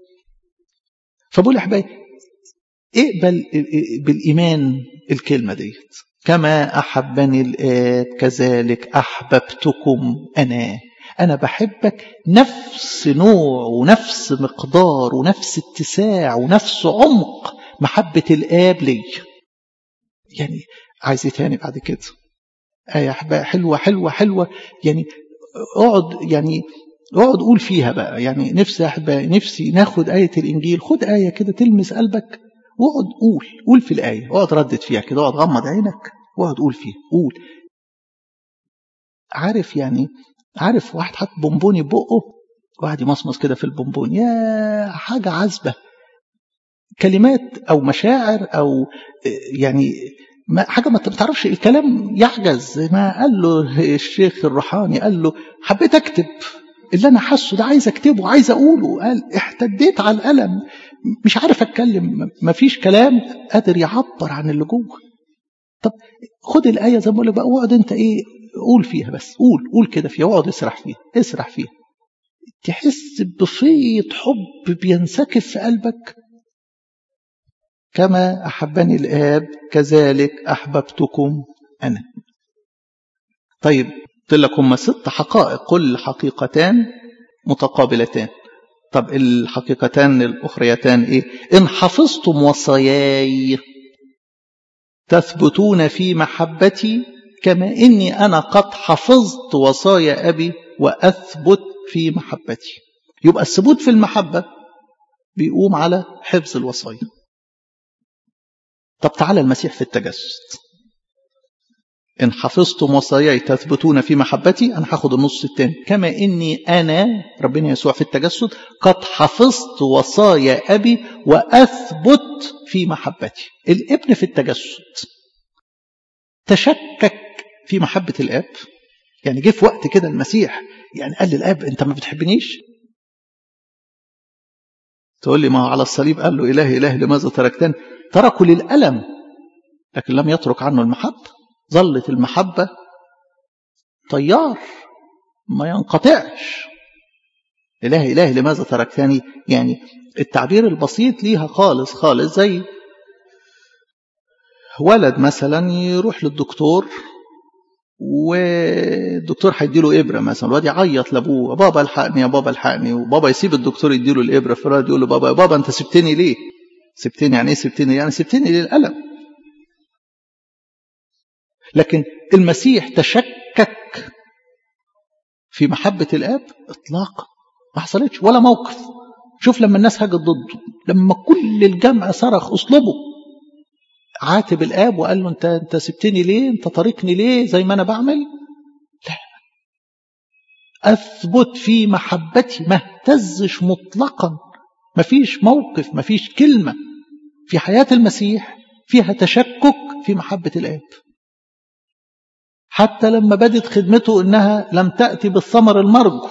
فبقول يا احبائي اقبل بالإيمان الكلمة ديت كما أحبني الآب كذلك أحببتكم أنا أنا بحبك نفس نوع ونفس مقدار ونفس اتساع ونفس عمق محبة الآب لي يعني عايز ايه تاني بعد كده آية أحباء حلوة حلوة حلوة يعني اقعد يعني اقعد قول فيها بقى يعني نفسي أحباء نفسي ناخد آية الإنجيل خد آية كده تلمس قلبك واقعد قول قول في الآية اقعد ردد فيها كده اقعد غمض عينك واقعد قول فيها قول عارف يعني عارف واحد حط بونبوني بقه واحد يمصمص كده في البونبون يا حاجة عذبة كلمات أو مشاعر أو يعني ما حاجة ما تعرفش الكلام يعجز ما قال له الشيخ الروحاني قال له حبيت أكتب اللي أنا حاسه ده عايز أكتبه عايز أقوله قال احتديت على القلم مش عارف اتكلم مفيش كلام قادر يعبر عن اللي جوه طب خد الايه زي ما بقول لك بقى اقعد انت ايه قول فيها بس قول قول كده فيها واقعد اسرح فيها اسرح فيها تحس بفيض حب بينسكب في قلبك كما احبني الاب كذلك احببتكم انا طيب قلت لك هم ست حقائق كل حقيقتان متقابلتان طب الحقيقتان الأخريتان إيه إن حفظتم وصاياي تثبتون في محبتي كما إني أنا قد حفظت وصايا أبي وأثبت في محبتي يبقى الثبوت في المحبة بيقوم على حفظ الوصايا طب تعالى المسيح في التجسد إن حفظتم وصاياي تثبتون في محبتي أنا هاخد النص الثاني كما إني أنا ربنا يسوع في التجسد قد حفظت وصايا أبي وأثبت في محبتي الابن في التجسد تشكك في محبة الآب يعني جه في وقت كده المسيح يعني قال للآب أنت ما بتحبنيش تقول لي ما هو على الصليب قال له إله إله لماذا تركتني تركوا للألم لكن لم يترك عنه المحبة ظلت المحبة طيار ما ينقطعش إله إله لماذا تركتني يعني التعبير البسيط ليها خالص خالص زي ولد مثلا يروح للدكتور والدكتور هيديله ابره مثلا الواد يعيط لابوه بابا الحقني يا بابا الحقني وبابا يسيب الدكتور يديله الابره فالواد يقول له بابا يا بابا انت سبتني ليه؟ سبتني يعني ايه سبتني؟ يعني سبتني للالم لكن المسيح تشكك في محبة الآب إطلاقا ما حصلتش ولا موقف شوف لما الناس هاجت ضده لما كل الجمع صرخ أسلوبه عاتب الآب وقال له أنت أنت سبتني ليه؟ أنت طريقني ليه زي ما أنا بعمل؟ لا أثبت في محبتي ما اهتزش مطلقا ما فيش موقف ما فيش كلمة في حياة المسيح فيها تشكك في محبة الآب حتى لما بدت خدمته انها لم تاتي بالثمر المرجو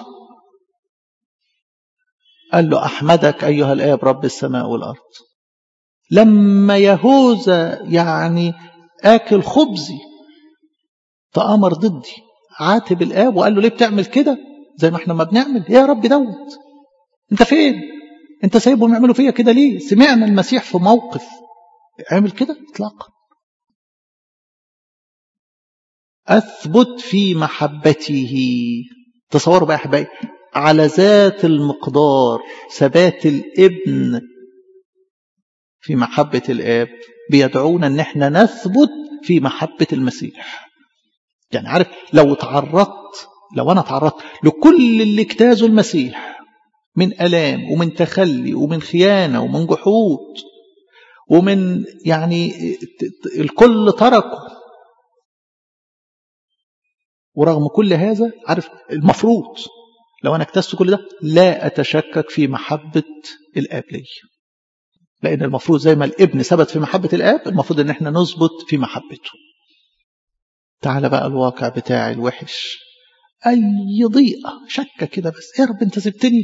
قال له احمدك ايها الاب رب السماء والارض لما يهوذا يعني اكل خبزي تامر ضدي عاتب الاب وقال له ليه بتعمل كده زي ما احنا ما بنعمل يا رب دوت انت فين انت سايبهم يعملوا فيا كده ليه سمعنا المسيح في موقف عمل كده اطلاقا أثبت في محبته تصوروا بقى يا أحبائي على ذات المقدار ثبات الابن في محبة الآب بيدعونا أن احنا نثبت في محبة المسيح يعني عارف لو تعرضت لو أنا تعرضت لكل اللي اجتازه المسيح من ألام ومن تخلي ومن خيانة ومن جحود ومن يعني الكل تركه ورغم كل هذا عارف المفروض لو أنا اكتست كل ده لا أتشكك في محبة الآب لي لأن المفروض زي ما الابن ثبت في محبة الآب المفروض أن احنا نثبت في محبته تعال بقى الواقع بتاعي الوحش أي ضيقة شكة كده بس يا رب أنت سبتني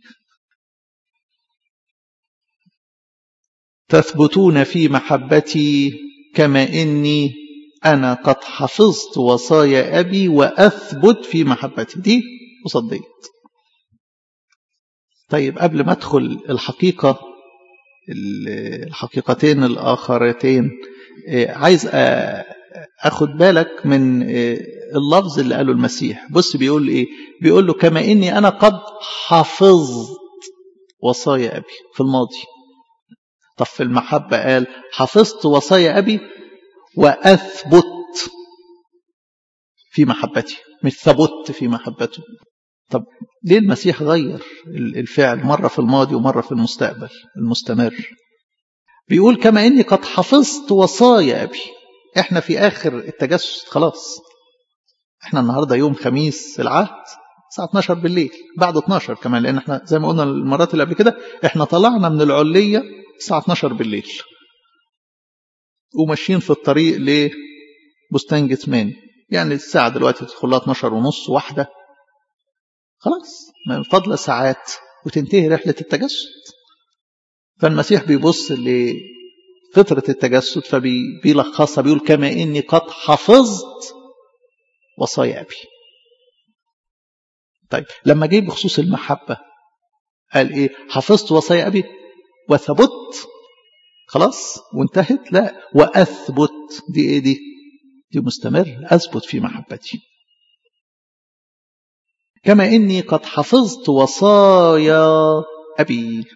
تثبتون في محبتي كما إني أنا قد حفظت وصايا أبي وأثبت في محبتي دي وصديت طيب قبل ما أدخل الحقيقة الحقيقتين الآخرتين عايز أخد بالك من اللفظ اللي قاله المسيح بص بيقول إيه بيقول له كما إني أنا قد حفظت وصايا أبي في الماضي طب في المحبة قال حفظت وصايا أبي وأثبت في محبتي مش ثبت في محبته طب ليه المسيح غير الفعل مرة في الماضي ومرة في المستقبل المستمر بيقول كما إني قد حفظت وصايا أبي إحنا في آخر التجسد خلاص إحنا النهاردة يوم خميس العهد الساعة 12 بالليل بعد 12 كمان لأن إحنا زي ما قلنا المرات اللي قبل كده إحنا طلعنا من العلية الساعة 12 بالليل وماشيين في الطريق لبستان جثمان يعني الساعة دلوقتي تدخل لها 12 ونص واحدة خلاص من فضل ساعات وتنتهي رحلة التجسد فالمسيح بيبص لفطرة التجسد فبيلخصها بيقول كما إني قد حفظت وصايا أبي طيب لما جه بخصوص المحبة قال إيه حفظت وصايا أبي وثبت خلاص وانتهت لا وأثبت دي إيه دي دي مستمر أثبت في محبتي كما إني قد حفظت وصايا أبي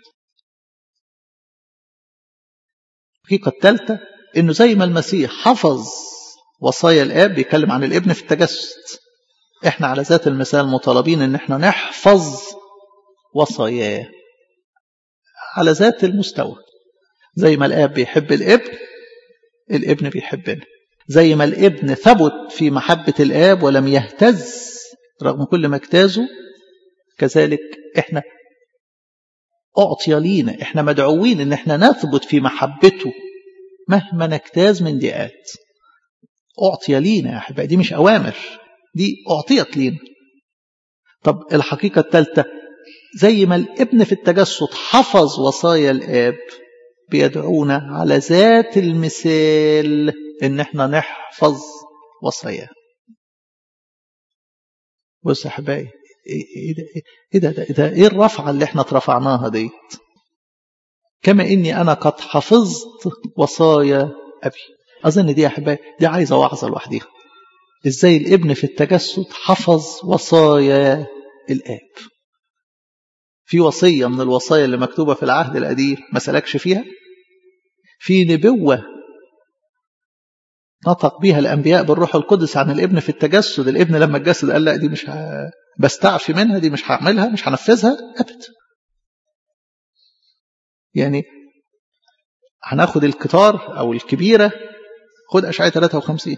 الحقيقة الثالثة إنه زي ما المسيح حفظ وصايا الآب بيتكلم عن الابن في التجسد إحنا على ذات المثال مطالبين إن إحنا نحفظ وصاياه على ذات المستوى زي ما الآب بيحب الابن الابن بيحبنا زي ما الابن ثبت في محبة الآب ولم يهتز رغم كل ما اجتازه كذلك احنا أعطي لينا احنا مدعوين ان احنا نثبت في محبته مهما نجتاز من ضيقات أعطي لينا يا أحبائي دي مش أوامر دي أعطيت لينا طب الحقيقة الثالثة زي ما الابن في التجسد حفظ وصايا الآب بيدعونا على ذات المثال ان احنا نحفظ وصاياه بص يا احبائي ايه ده ايه ده, ده, ده ايه الرفعه اللي احنا اترفعناها ديت كما اني انا قد حفظت وصايا ابي اظن دي يا احبائي دي عايزه وعظه لوحديها ازاي الابن في التجسد حفظ وصايا الاب في وصيه من الوصايا اللي مكتوبه في العهد القديم ما سلكش فيها في نبوه نطق بها الانبياء بالروح القدس عن الابن في التجسد الابن لما اتجسد قال لا دي مش ه... بستعفي منها دي مش هعملها مش هنفذها ابدا يعني هناخد الكتار او الكبيره خد اشعياء 53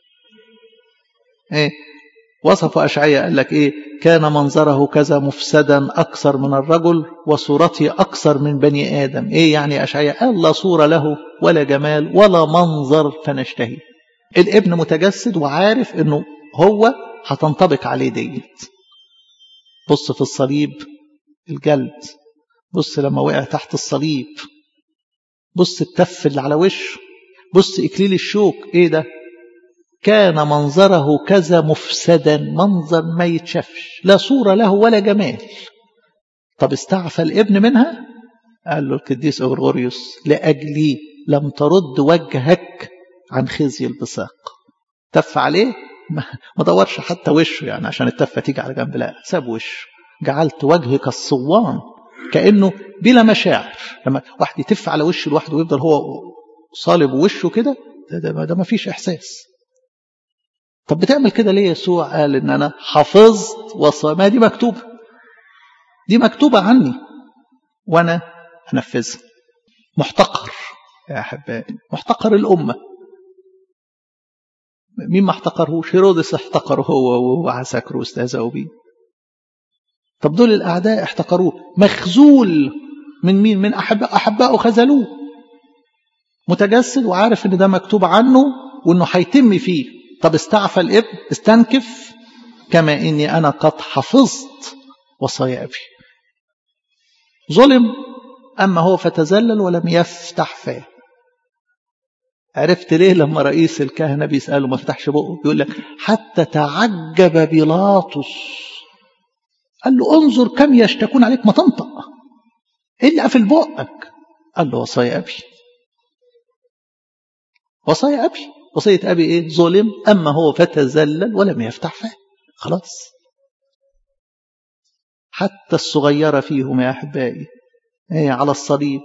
ايه وصفوا أشعية قال لك إيه كان منظره كذا مفسدا أكثر من الرجل وصورته أكثر من بني آدم إيه يعني أشعية قال لا صورة له ولا جمال ولا منظر فنشتهي الابن متجسد وعارف إنه هو هتنطبق عليه ديت بص في الصليب الجلد بص لما وقع تحت الصليب بص التف اللي على وشه بص إكليل الشوك إيه ده كان منظره كذا مفسدا منظر ما يتشافش لا صورة له ولا جمال طب استعفى الابن منها قال له القديس أغرغوريوس لأجلي لم ترد وجهك عن خزي البصاق تف عليه ما دورش حتى وشه يعني عشان التفة تيجي على جنب لا ساب وشه جعلت وجهك الصوان كأنه بلا مشاعر لما واحد يتف على وشه لوحده ويفضل هو صالب وشه كده ده, ده, ده ما فيش إحساس طب بتعمل كده ليه يسوع قال ان انا حفظت وصايا ما دي مكتوبه دي مكتوبه عني وانا انفذها محتقر يا احبائي محتقر الامه مين ما احتقرهوش هيرودس احتقره هو وعساكر واستهزأوا بيه طب دول الاعداء احتقروه مخزول من مين من احباء احبائه خذلوه متجسد وعارف ان ده مكتوب عنه وانه هيتم فيه طب استعفى الابن استنكف كما اني انا قد حفظت وصايا ابي ظلم اما هو فتذلل ولم يفتح فاه عرفت ليه لما رئيس الكهنة بيسأله ما فتحش بقه بيقول لك حتى تعجب بيلاطس قال له انظر كم يشتكون عليك ما تنطق ايه اللي قافل بقك قال له وصايا ابي وصايا ابي وصية أبي إيه ظلم أما هو فتذلل ولم يفتح فاه خلاص حتى الصغيرة فيهم يا أحبائي إيه على الصليب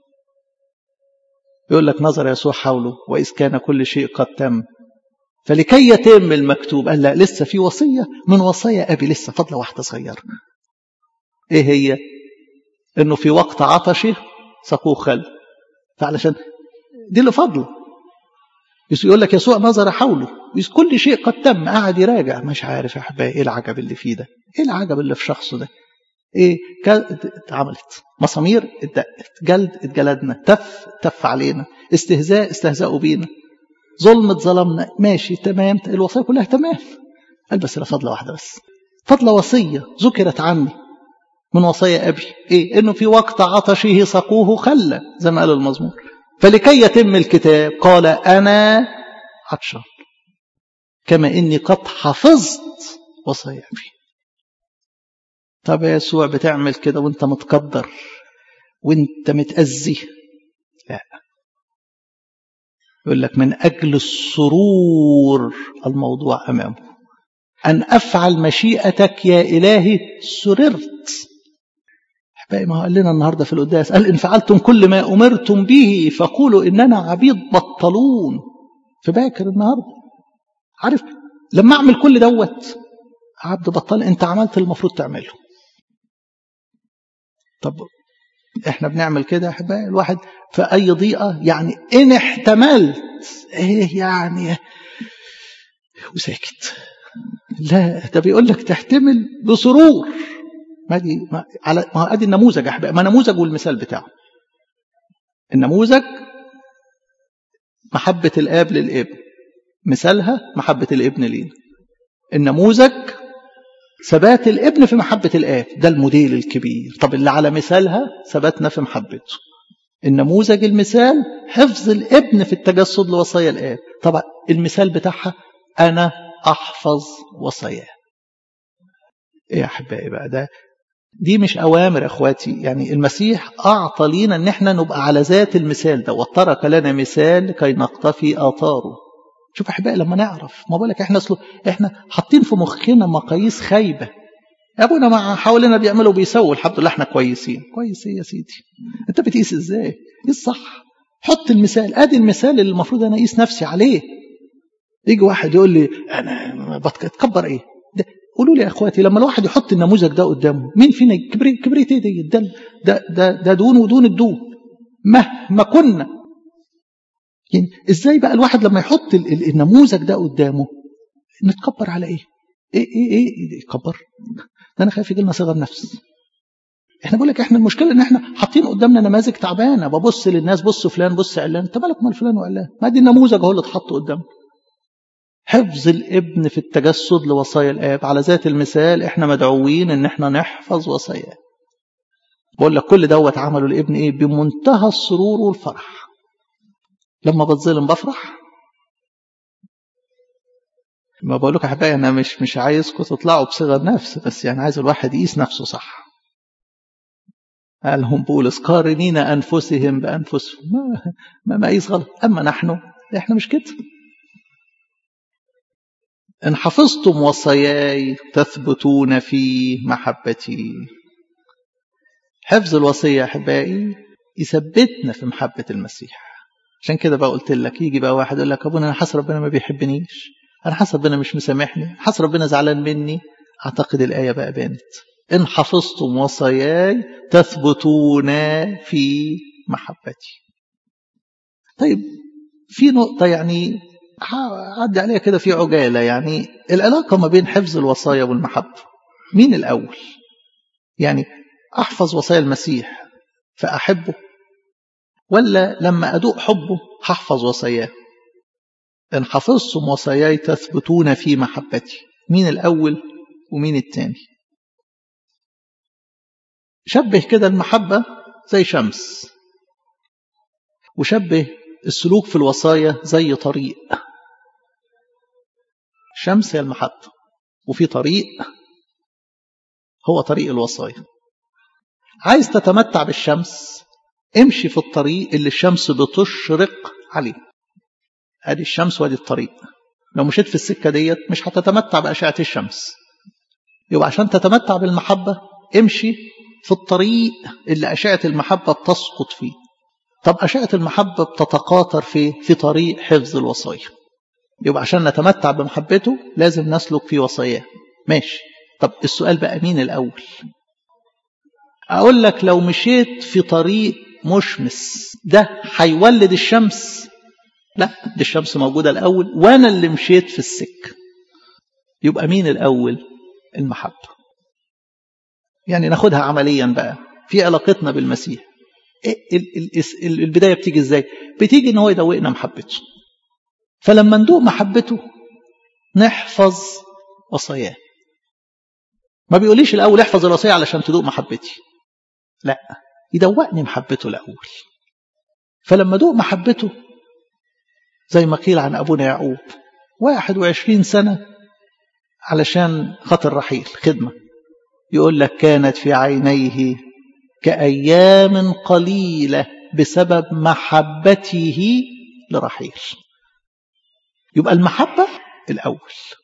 يقول لك نظر يسوع حوله وإذ كان كل شيء قد تم فلكي يتم المكتوب قال لا لسه في وصية من وصايا أبي لسه فضلة واحدة صغيرة إيه هي إنه في وقت عطشه سقوه خل فعلشان دي اللي فضله يقول لك يسوع نظر حوله كل شيء قد تم قاعد يراجع مش عارف يا احبائي ايه العجب اللي فيه ده ايه العجب اللي في شخصه ده ايه اتعملت مسامير اتدقت جلد اتجلدنا تف تف علينا استهزاء استهزأوا بينا ظلم اتظلمنا ماشي تمام الوصيه كلها تمام قال بس لا فضله واحده بس فضله وصيه ذكرت عني من وصايا أبي إيه إنه في وقت عطشه سقوه خلة زي ما قال المزمور فلكي يتم الكتاب قال أنا عطشان كما إني قد حفظت وصايا أبي طب يا يسوع بتعمل كده وانت متقدر وانت متأذي لا يقول لك من أجل السرور الموضوع أمامه أن أفعل مشيئتك يا إلهي سررت أحبائي ما قال لنا النهاردة في القداس قال إن فعلتم كل ما أمرتم به فقولوا إننا عبيد بطلون في باكر النهاردة عارف لما أعمل كل دوت عبد بطال أنت عملت المفروض تعمله طب احنا بنعمل كده يا احبائي الواحد في اي ضيقه يعني ان احتملت ايه يعني وساكت لا ده بيقول لك تحتمل بسرور ما دي ما على ما ادي النموذج يا احبائي ما نموذج والمثال بتاعه النموذج محبة الآب للابن مثالها محبة الابن لينا النموذج ثبات الابن في محبة الآب ده الموديل الكبير طب اللي على مثالها ثباتنا في محبته النموذج المثال حفظ الابن في التجسد لوصايا الآب طبعا المثال بتاعها أنا أحفظ وصاياه إيه يا أحبائي بقى ده دي مش أوامر يا أخواتي يعني المسيح أعطى لينا أن احنا نبقى على ذات المثال ده وترك لنا مثال كي نقتفي آثاره شوف أحبائي لما نعرف ما بقولك احنا أصله احنا حاطين في مخنا مقاييس خايبة أبونا مع حوالينا بيعملوا بيسووا الحمد لله احنا كويسين كويس ايه يا سيدي انت بتقيس ازاي ايه الصح حط المثال ادي المثال اللي المفروض انا اقيس نفسي عليه يجي واحد يقول لي انا بتكبر ايه ده قولوا لي يا اخواتي لما الواحد يحط النموذج ده قدامه مين فينا كبريت كبريت ايه دي ده ده ده, ده دون ودون الدون مهما كنا يعني ازاي بقى الواحد لما يحط النموذج ده قدامه نتكبر على ايه ايه ايه ايه, إيه يكبر ده انا خايف يجي لنا صغر نفس احنا بقول لك احنا المشكله ان احنا حاطين قدامنا نماذج تعبانه ببص للناس بص فلان بص علان انت مالك مال فلان وعلان ما دي النموذج هو اللي اتحط قدامنا حفظ الابن في التجسد لوصايا الاب على ذات المثال احنا مدعوين ان احنا نحفظ وصاياه بقول لك كل دوت عمله الابن ايه بمنتهى السرور والفرح لما بتظلم بفرح ما بقول لك يا حبايبي انا مش مش عايزكم تطلعوا بصغر نفس بس يعني عايز الواحد يقيس نفسه صح قال هم بولس قارنين انفسهم بانفسهم ما ما مقيس غلط اما نحن احنا مش كده ان حفظتم وصاياي تثبتون في محبتي حفظ الوصيه يا احبائي يثبتنا في محبه المسيح عشان كده بقى قلت لك يجي بقى واحد يقول لك ابونا انا حاسس ربنا ما بيحبنيش انا حاسس ربنا مش مسامحني حاسس ربنا زعلان مني اعتقد الايه بقى بانت ان حفظتم وصاياي تثبتون في محبتي طيب في نقطة يعني عدي عليها كده في عجالة يعني العلاقة ما بين حفظ الوصايا والمحبة مين الأول يعني أحفظ وصايا المسيح فأحبه ولا لما أدوق حبه هحفظ وصاياه إن حفظتم وصاياي تثبتون في محبتي مين الأول ومين التاني شبه كده المحبة زي شمس وشبه السلوك في الوصايا زي طريق الشمس هي المحبة وفي طريق هو طريق الوصايا عايز تتمتع بالشمس امشي في الطريق اللي الشمس بتشرق عليه ادي الشمس وادي الطريق لو مشيت في السكة ديت مش هتتمتع بأشعة الشمس يبقى عشان تتمتع بالمحبة امشي في الطريق اللي أشعة المحبة بتسقط فيه طب أشعة المحبة بتتقاطر في في طريق حفظ الوصايا يبقى عشان نتمتع بمحبته لازم نسلك في وصاياه ماشي طب السؤال بقى مين الأول أقول لك لو مشيت في طريق مشمس ده هيولد الشمس لا دي الشمس موجودة الأول وأنا اللي مشيت في السك يبقى مين الأول المحبة يعني ناخدها عمليا بقى في علاقتنا بالمسيح البداية بتيجي ازاي بتيجي ان هو يدوقنا محبته فلما ندوق محبته نحفظ وصاياه ما بيقوليش الأول احفظ الوصية علشان تدوق محبتي لا يدوقني محبته الأول فلما دوق محبته زي ما قيل عن أبونا يعقوب واحد وعشرين سنة علشان خاطر رحيل خدمة يقول لك كانت في عينيه كأيام قليلة بسبب محبته لرحيل يبقى المحبة الأول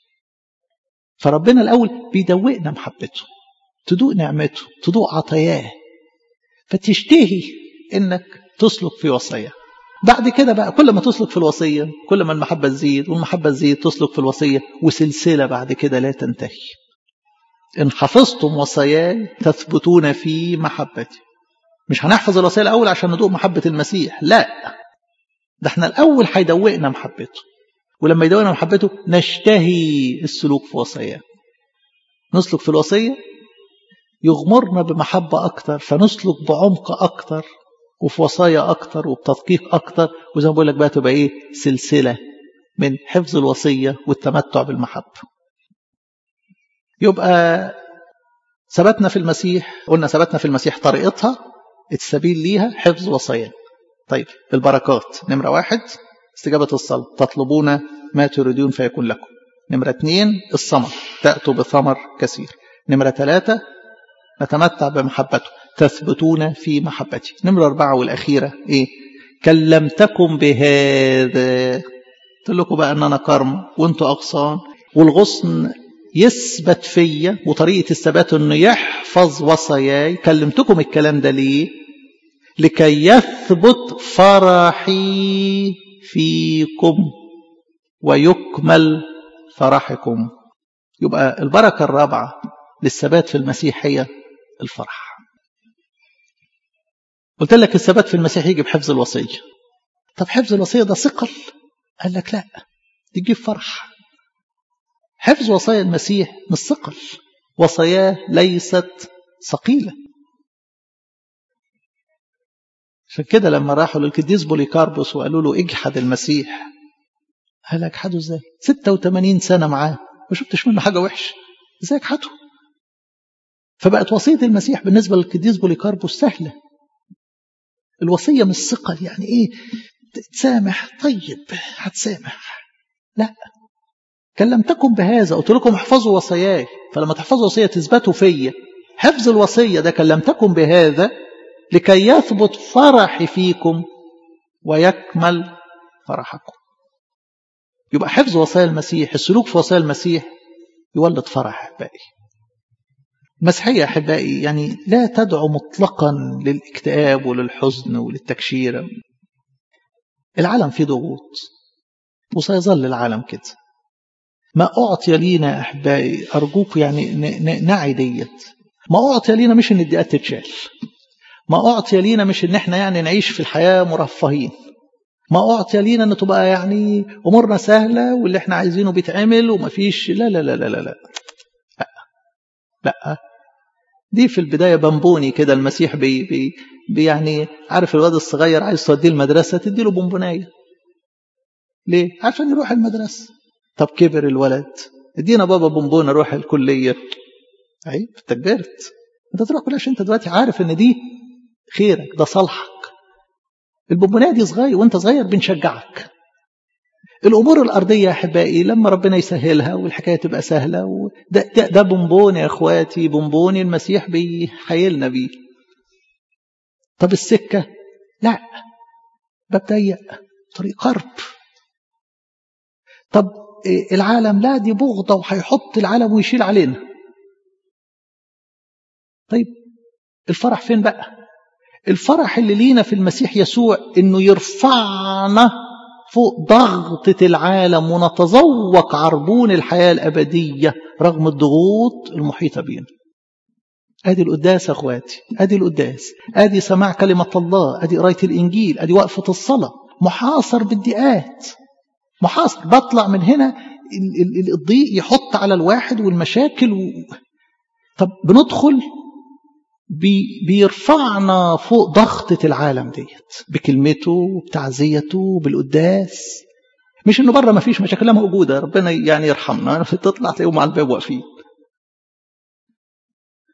فربنا الأول بيدوقنا محبته تدوق نعمته تدوق عطاياه فتشتهي انك تسلك في وصيه بعد كده بقى كل ما تسلك في الوصيه كل ما المحبه تزيد والمحبه تزيد تسلك في الوصيه وسلسله بعد كده لا تنتهي ان حفظتم وصاياي تثبتون في محبتي مش هنحفظ الوصيه الاول عشان ندوق محبه المسيح لا ده احنا الاول هيدوقنا محبته ولما يدوقنا محبته نشتهي السلوك في وصاياه نسلك في الوصيه يغمرنا بمحبة أكتر فنسلك بعمق أكتر وفي وصايا أكتر وبتدقيق أكتر وزي ما بقول لك بقى تبقى إيه سلسلة من حفظ الوصية والتمتع بالمحبة يبقى ثبتنا في المسيح قلنا ثبتنا في المسيح طريقتها السبيل ليها حفظ وصايا طيب البركات نمرة واحد استجابة الصلاة تطلبون ما تريدون فيكون لكم نمرة اثنين الثمر تأتوا بثمر كثير نمرة ثلاثة نتمتع بمحبته تثبتون في محبتي نمرة أربعة والأخيرة إيه كلمتكم بهذا قلت لكم بقى أن أنا كرم وأنتوا أغصان والغصن يثبت فيا وطريقة الثبات أنه يحفظ وصاياي كلمتكم الكلام ده ليه لكي يثبت فرحي فيكم ويكمل فرحكم يبقى البركة الرابعة للثبات في المسيح هي الفرح قلت لك الثبات في المسيح يجي بحفظ الوصية طب حفظ الوصية ده ثقل قال لك لا تجيب فرح حفظ وصايا المسيح مش ثقل وصاياه ليست ثقيلة عشان كده لما راحوا للقديس بوليكاربوس وقالوا له اجحد المسيح قال اجحده ازاي 86 سنة معاه ما شفتش منه حاجة وحشة ازاي اجحده فبقت وصية المسيح بالنسبة للقديس بوليكاربوس سهلة الوصية مش ثقل يعني ايه تسامح طيب هتسامح لا كلمتكم بهذا قلت لكم احفظوا وصاياي فلما تحفظوا وصية تثبتوا فيا حفظ الوصية ده كلمتكم بهذا لكي يثبت فرحي فيكم ويكمل فرحكم يبقى حفظ وصايا المسيح السلوك في وصايا المسيح يولد فرح أحبائي المسيحية أحبائي يعني لا تدعو مطلقا للاكتئاب وللحزن وللتكشير العالم فيه ضغوط وسيظل العالم كده ما أعطي لينا أحبائي أرجوك يعني نعي ديت ما أعطي لينا مش إن الدقات تتشال ما أعطي لينا مش إن إحنا يعني نعيش في الحياة مرفهين ما أعطي لينا إن تبقى يعني أمورنا سهلة واللي إحنا عايزينه بيتعمل ومفيش لا لا لا لا لا لا لا, لا. دي في البداية بمبوني كده المسيح بي, بي, بي يعني عارف الواد الصغير عايز توديه المدرسة تديله بونبوناية ليه؟ عشان يروح المدرسة طب كبر الولد ادينا بابا بونبونة روح الكلية عيب انت كبرت انت تروح كلها عشان انت دلوقتي عارف ان دي خيرك ده صالحك البونبونايه دي صغير وانت صغير بنشجعك الامور الارضيه يا احبائي لما ربنا يسهلها والحكايه تبقى سهله ده, ده, ده بونبون يا اخواتي بونبون المسيح بيحيلنا بيه طب السكه لا باب ضيق طريق قرب طب العالم لا دي بغضه وهيحط العالم ويشيل علينا طيب الفرح فين بقى الفرح اللي لينا في المسيح يسوع انه يرفعنا فوق ضغطة العالم ونتذوق عربون الحياة الأبدية رغم الضغوط المحيطة بينا ادي القداس يا اخواتي ادي القداس ادي سماع كلمة الله ادي قراية الانجيل ادي وقفة الصلاة محاصر بالدقات محاصر بطلع من هنا الضيق يحط على الواحد والمشاكل و... طب بندخل بي بيرفعنا فوق ضغطة العالم ديت بكلمته وبتعزيته بالقداس مش انه بره ما فيش مشاكل لا موجوده ربنا يعني يرحمنا تطلع تلاقيهم على الباب واقفين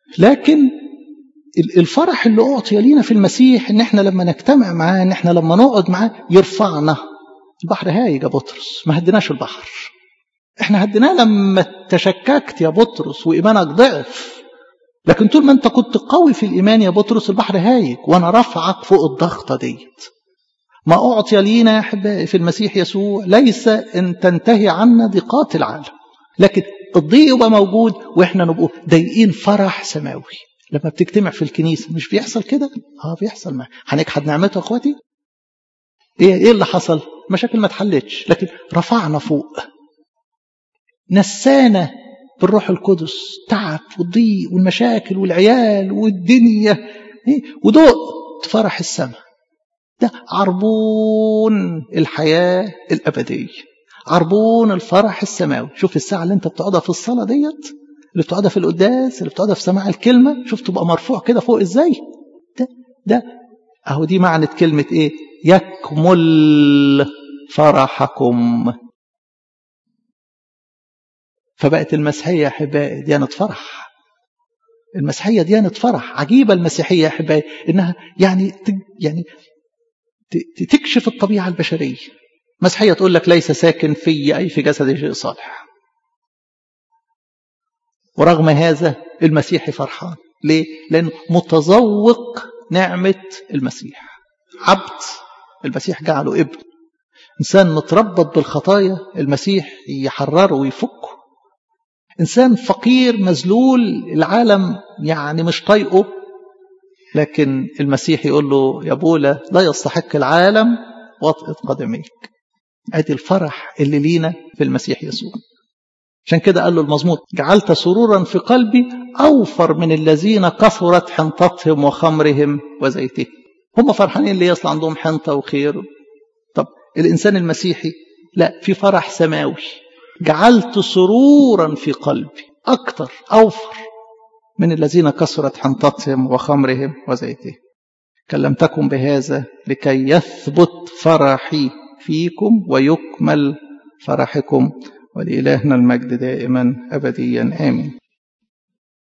لكن الفرح اللي أعطي لينا في المسيح إن إحنا لما نجتمع معاه إن إحنا لما نقعد معاه يرفعنا البحر هايج يا بطرس ما هديناش البحر إحنا هديناه لما تشككت يا بطرس وإيمانك ضعف لكن طول ما أنت كنت قوي في الإيمان يا بطرس البحر هايج وأنا رفعك فوق الضغطة ديت ما أعطي لينا يا أحبائي في المسيح يسوع ليس أن تنتهي عنا ضيقات العالم لكن الضيق يبقى موجود وإحنا نبقى ضايقين فرح سماوي لما بتجتمع في الكنيسة مش بيحصل كده؟ اه بيحصل معايا هنجحد نعمته يا اخواتي؟ ايه ايه اللي حصل؟ مشاكل ما اتحلتش لكن رفعنا فوق نسانا بالروح القدس تعب والضيق والمشاكل والعيال والدنيا إيه؟ ودقت فرح السماء ده عربون الحياة الأبدية عربون الفرح السماوي شوف الساعة اللي انت بتقعدها في الصلاة ديت اللي بتقعدها في القداس اللي بتقعدها في سماع الكلمة شوف تبقى مرفوع كده فوق ازاي ده ده اهو دي معنى كلمة ايه يكمل فرحكم فبقت المسيحية يا أحبائي ديانة فرح المسيحية ديانة فرح عجيبة المسيحية يا أحبائي إنها يعني يعني تكشف الطبيعة البشرية مسيحية تقول لك ليس ساكن في أي في جسدي شيء صالح ورغم هذا المسيحي فرحان ليه؟ لأنه متذوق نعمة المسيح عبد المسيح جعله ابن إنسان متربط بالخطايا المسيح يحرره ويفكه إنسان فقير مذلول العالم يعني مش طايقه لكن المسيح يقول له يا بولا لا يستحق العالم وطئة قدميك ادي الفرح اللي لينا في المسيح يسوع عشان كده قال له المزمور جعلت سرورا في قلبي أوفر من الذين كثرت حنطتهم وخمرهم وزيتهم هم فرحانين اللي يصل عندهم حنطة وخير طب الإنسان المسيحي لا في فرح سماوي جعلت سرورا في قلبي أكثر أوفر من الذين كثرت حنطتهم وخمرهم وزيتهم كلمتكم بهذا لكي يثبت فرحي فيكم ويكمل فرحكم ولإلهنا المجد دائما أبديا آمين